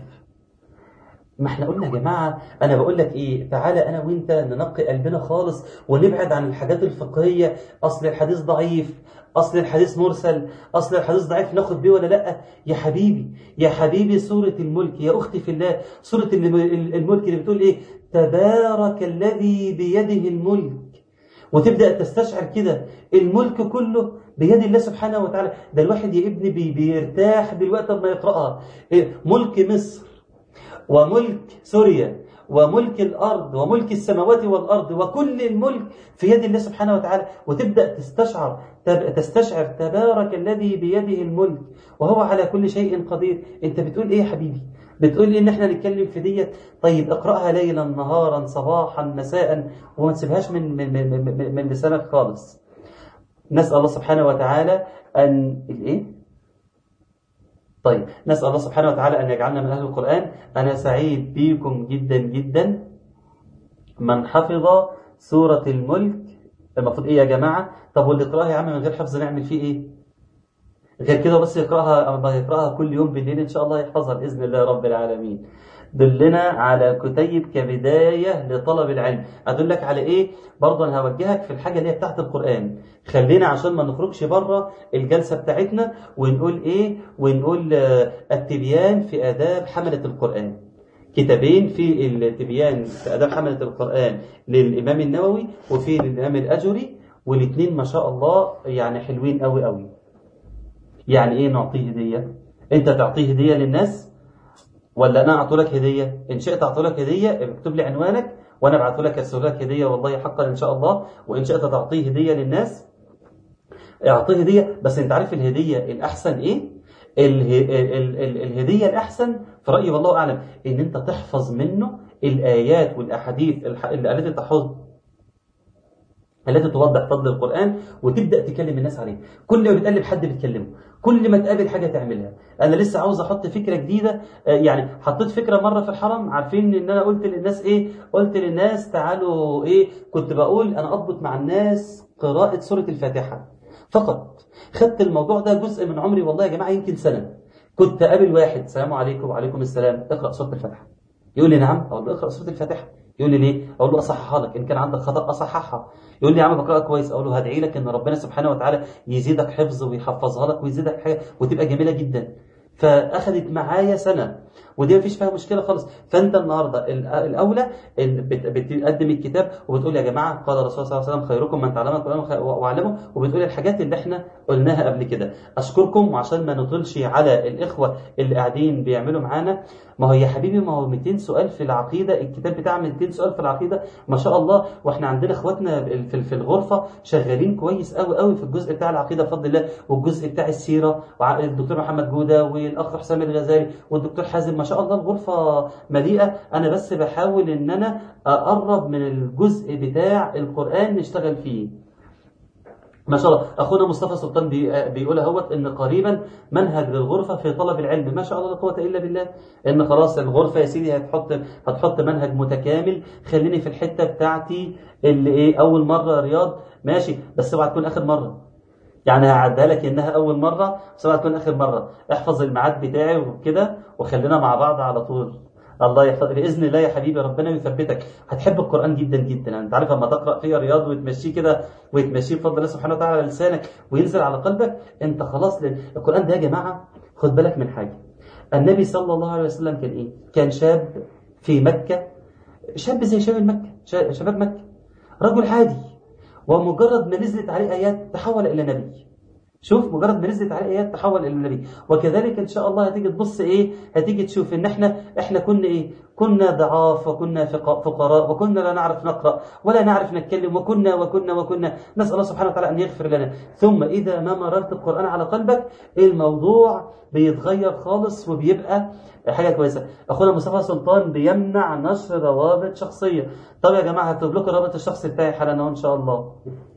ما احنا قلنا يا جماعه انا بقول لك ايه تعالى انا وانت ننقي قلبنا خالص ونبعد عن الحاجات الفقهيه اصل الحديث ضعيف اصل الحديث مرسل اصل الحديث ضعيف ناخد بيه ولا لا يا حبيبي يا حبيبي سوره الملك يا اختي في الله سوره الم- الملك اللي بتقول ايه تبارك الذي بيده الملك وتبدا تستشعر كده الملك كله بيد الله سبحانه وتعالى ده الواحد يا ابني بي بيرتاح دلوقتي لما يقراها إيه؟ ملك مصر وملك سوريا وملك الأرض وملك السماوات والأرض وكل الملك في يد الله سبحانه وتعالى وتبدأ تستشعر تب- تستشعر تبارك الذي بيده الملك وهو على كل شيء قدير انت بتقول ايه يا حبيبي بتقول ان احنا نتكلم في ديت طيب اقراها ليلا نهارا صباحا مساء وما تسيبهاش من من من, من, من لسانك خالص نسأل الله سبحانه وتعالى ان الايه طيب نسأل الله سبحانه وتعالى أن يجعلنا من أهل القرآن أنا سعيد بيكم جدا جدا من حفظ سورة الملك المفروض إيه يا جماعة طب واللي يقرأها يا عم من غير حفظ نعمل فيه إيه غير كده بس يقرأها أما يقرأها كل يوم بالليل إن شاء الله يحفظها بإذن الله رب العالمين دلنا على كتيب كبداية لطلب العلم أدلك على إيه برضه أنا هوجهك في الحاجة اللي هي بتاعت القرآن خلينا عشان ما نخرجش بره الجلسة بتاعتنا ونقول إيه ونقول آه، التبيان في آداب حملة القرآن كتابين في التبيان في آداب حملة القرآن للإمام النووي وفي للإمام الأجري والاثنين ما شاء الله يعني حلوين قوي قوي يعني إيه نعطيه هدية أنت تعطيه هدية للناس ولا انا اعطوا لك هديه ان شئت اعطوا لك هديه اكتب لي عنوانك وانا ابعت لك ارسل لك هديه والله حقا ان شاء الله وان شئت تعطيه هديه للناس اعطيه هديه بس انت عارف الهديه الاحسن ايه اله... ال... ال... ال... الهديه الاحسن في رايي والله اعلم ان انت تحفظ منه الايات والاحاديث الح... التي تحفظ التي توضح فضل القرآن وتبدأ تكلم الناس عليه كل ما بتقلب حد بتكلمه كل ما تقابل حاجة تعملها أنا لسه عاوز أحط فكرة جديدة آه، يعني حطيت فكرة مرة في الحرم عارفين إن أنا قلت للناس إيه قلت للناس تعالوا إيه كنت بقول أنا أضبط مع الناس قراءة سورة الفاتحة فقط خدت الموضوع ده جزء من عمري والله يا جماعة يمكن سنة كنت أقابل واحد السلام عليكم وعليكم السلام اقرأ سورة الفاتحة يقول لي نعم أقول له اقرأ سورة الفاتحة يقول لي ليه؟ أقول له أصححها لك إن كان عندك خطأ أصححها يقول لي يا عم بقرأها كويس أقول له هدعي لك إن ربنا سبحانه وتعالى يزيدك حفظ ويحفظها لك ويزيدك حاجة وتبقى جميلة جدا فأخذت معايا سنة ودي مفيش فيها مشكله خالص فانت النهارده ال- الاولى إن بت- بتقدم الكتاب وبتقول يا جماعه قال الرسول صلى الله عليه وسلم خيركم من تعلم القران وخ- وعلمه وبتقول الحاجات اللي احنا قلناها قبل كده اشكركم وعشان ما نطولش على الاخوه اللي قاعدين بيعملوا معانا ما هو يا حبيبي ما هو 200 سؤال في العقيده الكتاب بتاع 200 سؤال في العقيده ما شاء الله واحنا عندنا اخواتنا في في الغرفه شغالين كويس قوي قوي في الجزء بتاع العقيده بفضل الله والجزء بتاع السيره والدكتور محمد جوده والاخ حسام الغزالي والدكتور حازم ما شاء الله الغرفه مليئه انا بس بحاول ان انا اقرب من الجزء بتاع القران نشتغل فيه ما شاء الله اخونا مصطفى سلطان بي- بيقول اهوت ان قريبا منهج للغرفه في طلب العلم ما شاء الله لا قوه الا بالله ان خلاص الغرفه يا سيدي هتحط هتحط منهج متكامل خليني في الحته بتاعتي اللي ايه اول مره رياض ماشي بس اوعى تكون اخر مره يعني هعدها لك انها اول مره بس اوعى تكون اخر مره احفظ الميعاد بتاعي وكده وخلينا مع بعض على طول الله يحفظ باذن الله يا حبيبي ربنا يثبتك هتحب القران جدا جدا انت عارف لما تقرا فيه رياض وتمشيه كده وتمشيه بفضل الله سبحانه وتعالى على لسانك وينزل على قلبك انت خلاص لل... القران ده يا جماعه خد بالك من حاجه النبي صلى الله عليه وسلم كان ايه كان شاب في مكه شاب زي شباب مكه شا- شباب مكه رجل عادي ومجرد ما نزلت عليه ايات تحول الى نبي شوف مجرد ما نزلت عليه ايات تحول الى النبي وكذلك ان شاء الله هتيجي تبص ايه هتيجي تشوف ان احنا احنا كنا ايه كنا ضعاف وكنا فق- فقراء وكنا لا نعرف نقرا ولا نعرف نتكلم وكنا وكنا وكنا نسال الله سبحانه وتعالى ان يغفر لنا ثم اذا ما مررت القران على قلبك الموضوع بيتغير خالص وبيبقى حاجه كويسه اخونا مصطفى سلطان بيمنع نشر روابط شخصيه طب يا جماعه هكتب لكم الرابط الشخصي بتاعي حالا اهو ان شاء الله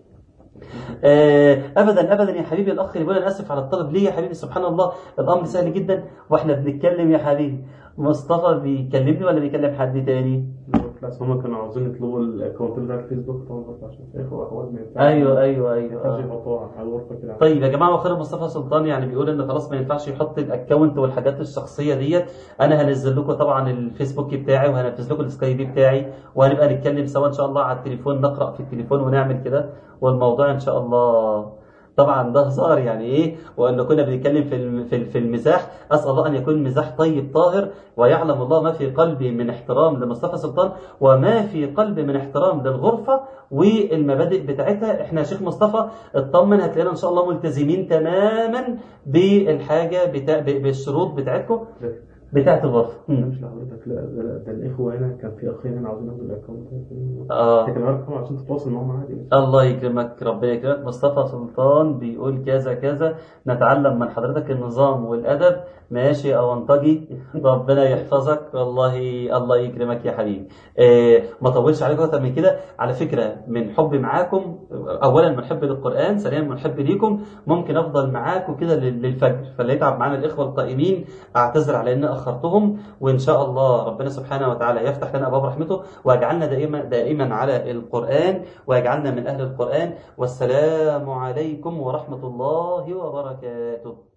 آه، ابدا ابدا يا حبيبي الاخ اللي بيقول انا اسف على الطلب ليه يا حبيبي سبحان الله الامر سهل جدا واحنا بنتكلم يا حبيبي مصطفى بيكلمني ولا بيكلم حد تاني بس هم كانوا عاوزين يطلبوا الاكونت بتاع الفيسبوك طبعا بس عشان اخوة واخوات ما ينفعش ايوه ايوه ما ايوه ينفعش آه. يحطوها على الغرفة كده طيب يا جماعه واخيرا مصطفى سلطان يعني بيقول ان خلاص ما ينفعش يحط الاكونت والحاجات الشخصيه ديت انا هنزل لكم طبعا الفيسبوك بتاعي وهنفذ لكم السكاي بي بتاعي وهنبقى نتكلم سوا ان شاء الله على التليفون نقرا في التليفون ونعمل كده والموضوع ان شاء الله طبعا ده هزار يعني ايه وان كنا بنتكلم في الم- في في المزاح اسال الله ان يكون مزاح طيب طاهر ويعلم الله ما في قلبي من احترام لمصطفى سلطان وما في قلبي من احترام للغرفه والمبادئ بتاعتها احنا يا شيخ مصطفى اطمن هتلاقينا ان شاء الله ملتزمين تماما بالحاجه بتاع ب- بالشروط بتاعتكم بتاعت الغرفه لا مم. مش لحضرتك لا ده, ده الاخوة هنا كان في اخين هنا عاوزين ياخدوا الاكونت اه لكن الارقام عشان تتواصل معاهم عادي الله يكرمك ربنا يكرمك مصطفى سلطان بيقول كذا كذا نتعلم من حضرتك النظام والادب ماشي يا اونطجي ربنا يحفظك والله الله يكرمك يا حبيبي آه ما طولش عليكم اكتر من كده على فكره من حبي معاكم اولا من حب للقران ثانيا من حب ليكم ممكن افضل معاكم كده لل- للفجر فاللي يتعب معانا الاخوه القائمين اعتذر على ان اخرتهم وان شاء الله ربنا سبحانه وتعالى يفتح لنا ابواب رحمته ويجعلنا دائما دائما على القران ويجعلنا من اهل القران والسلام عليكم ورحمه الله وبركاته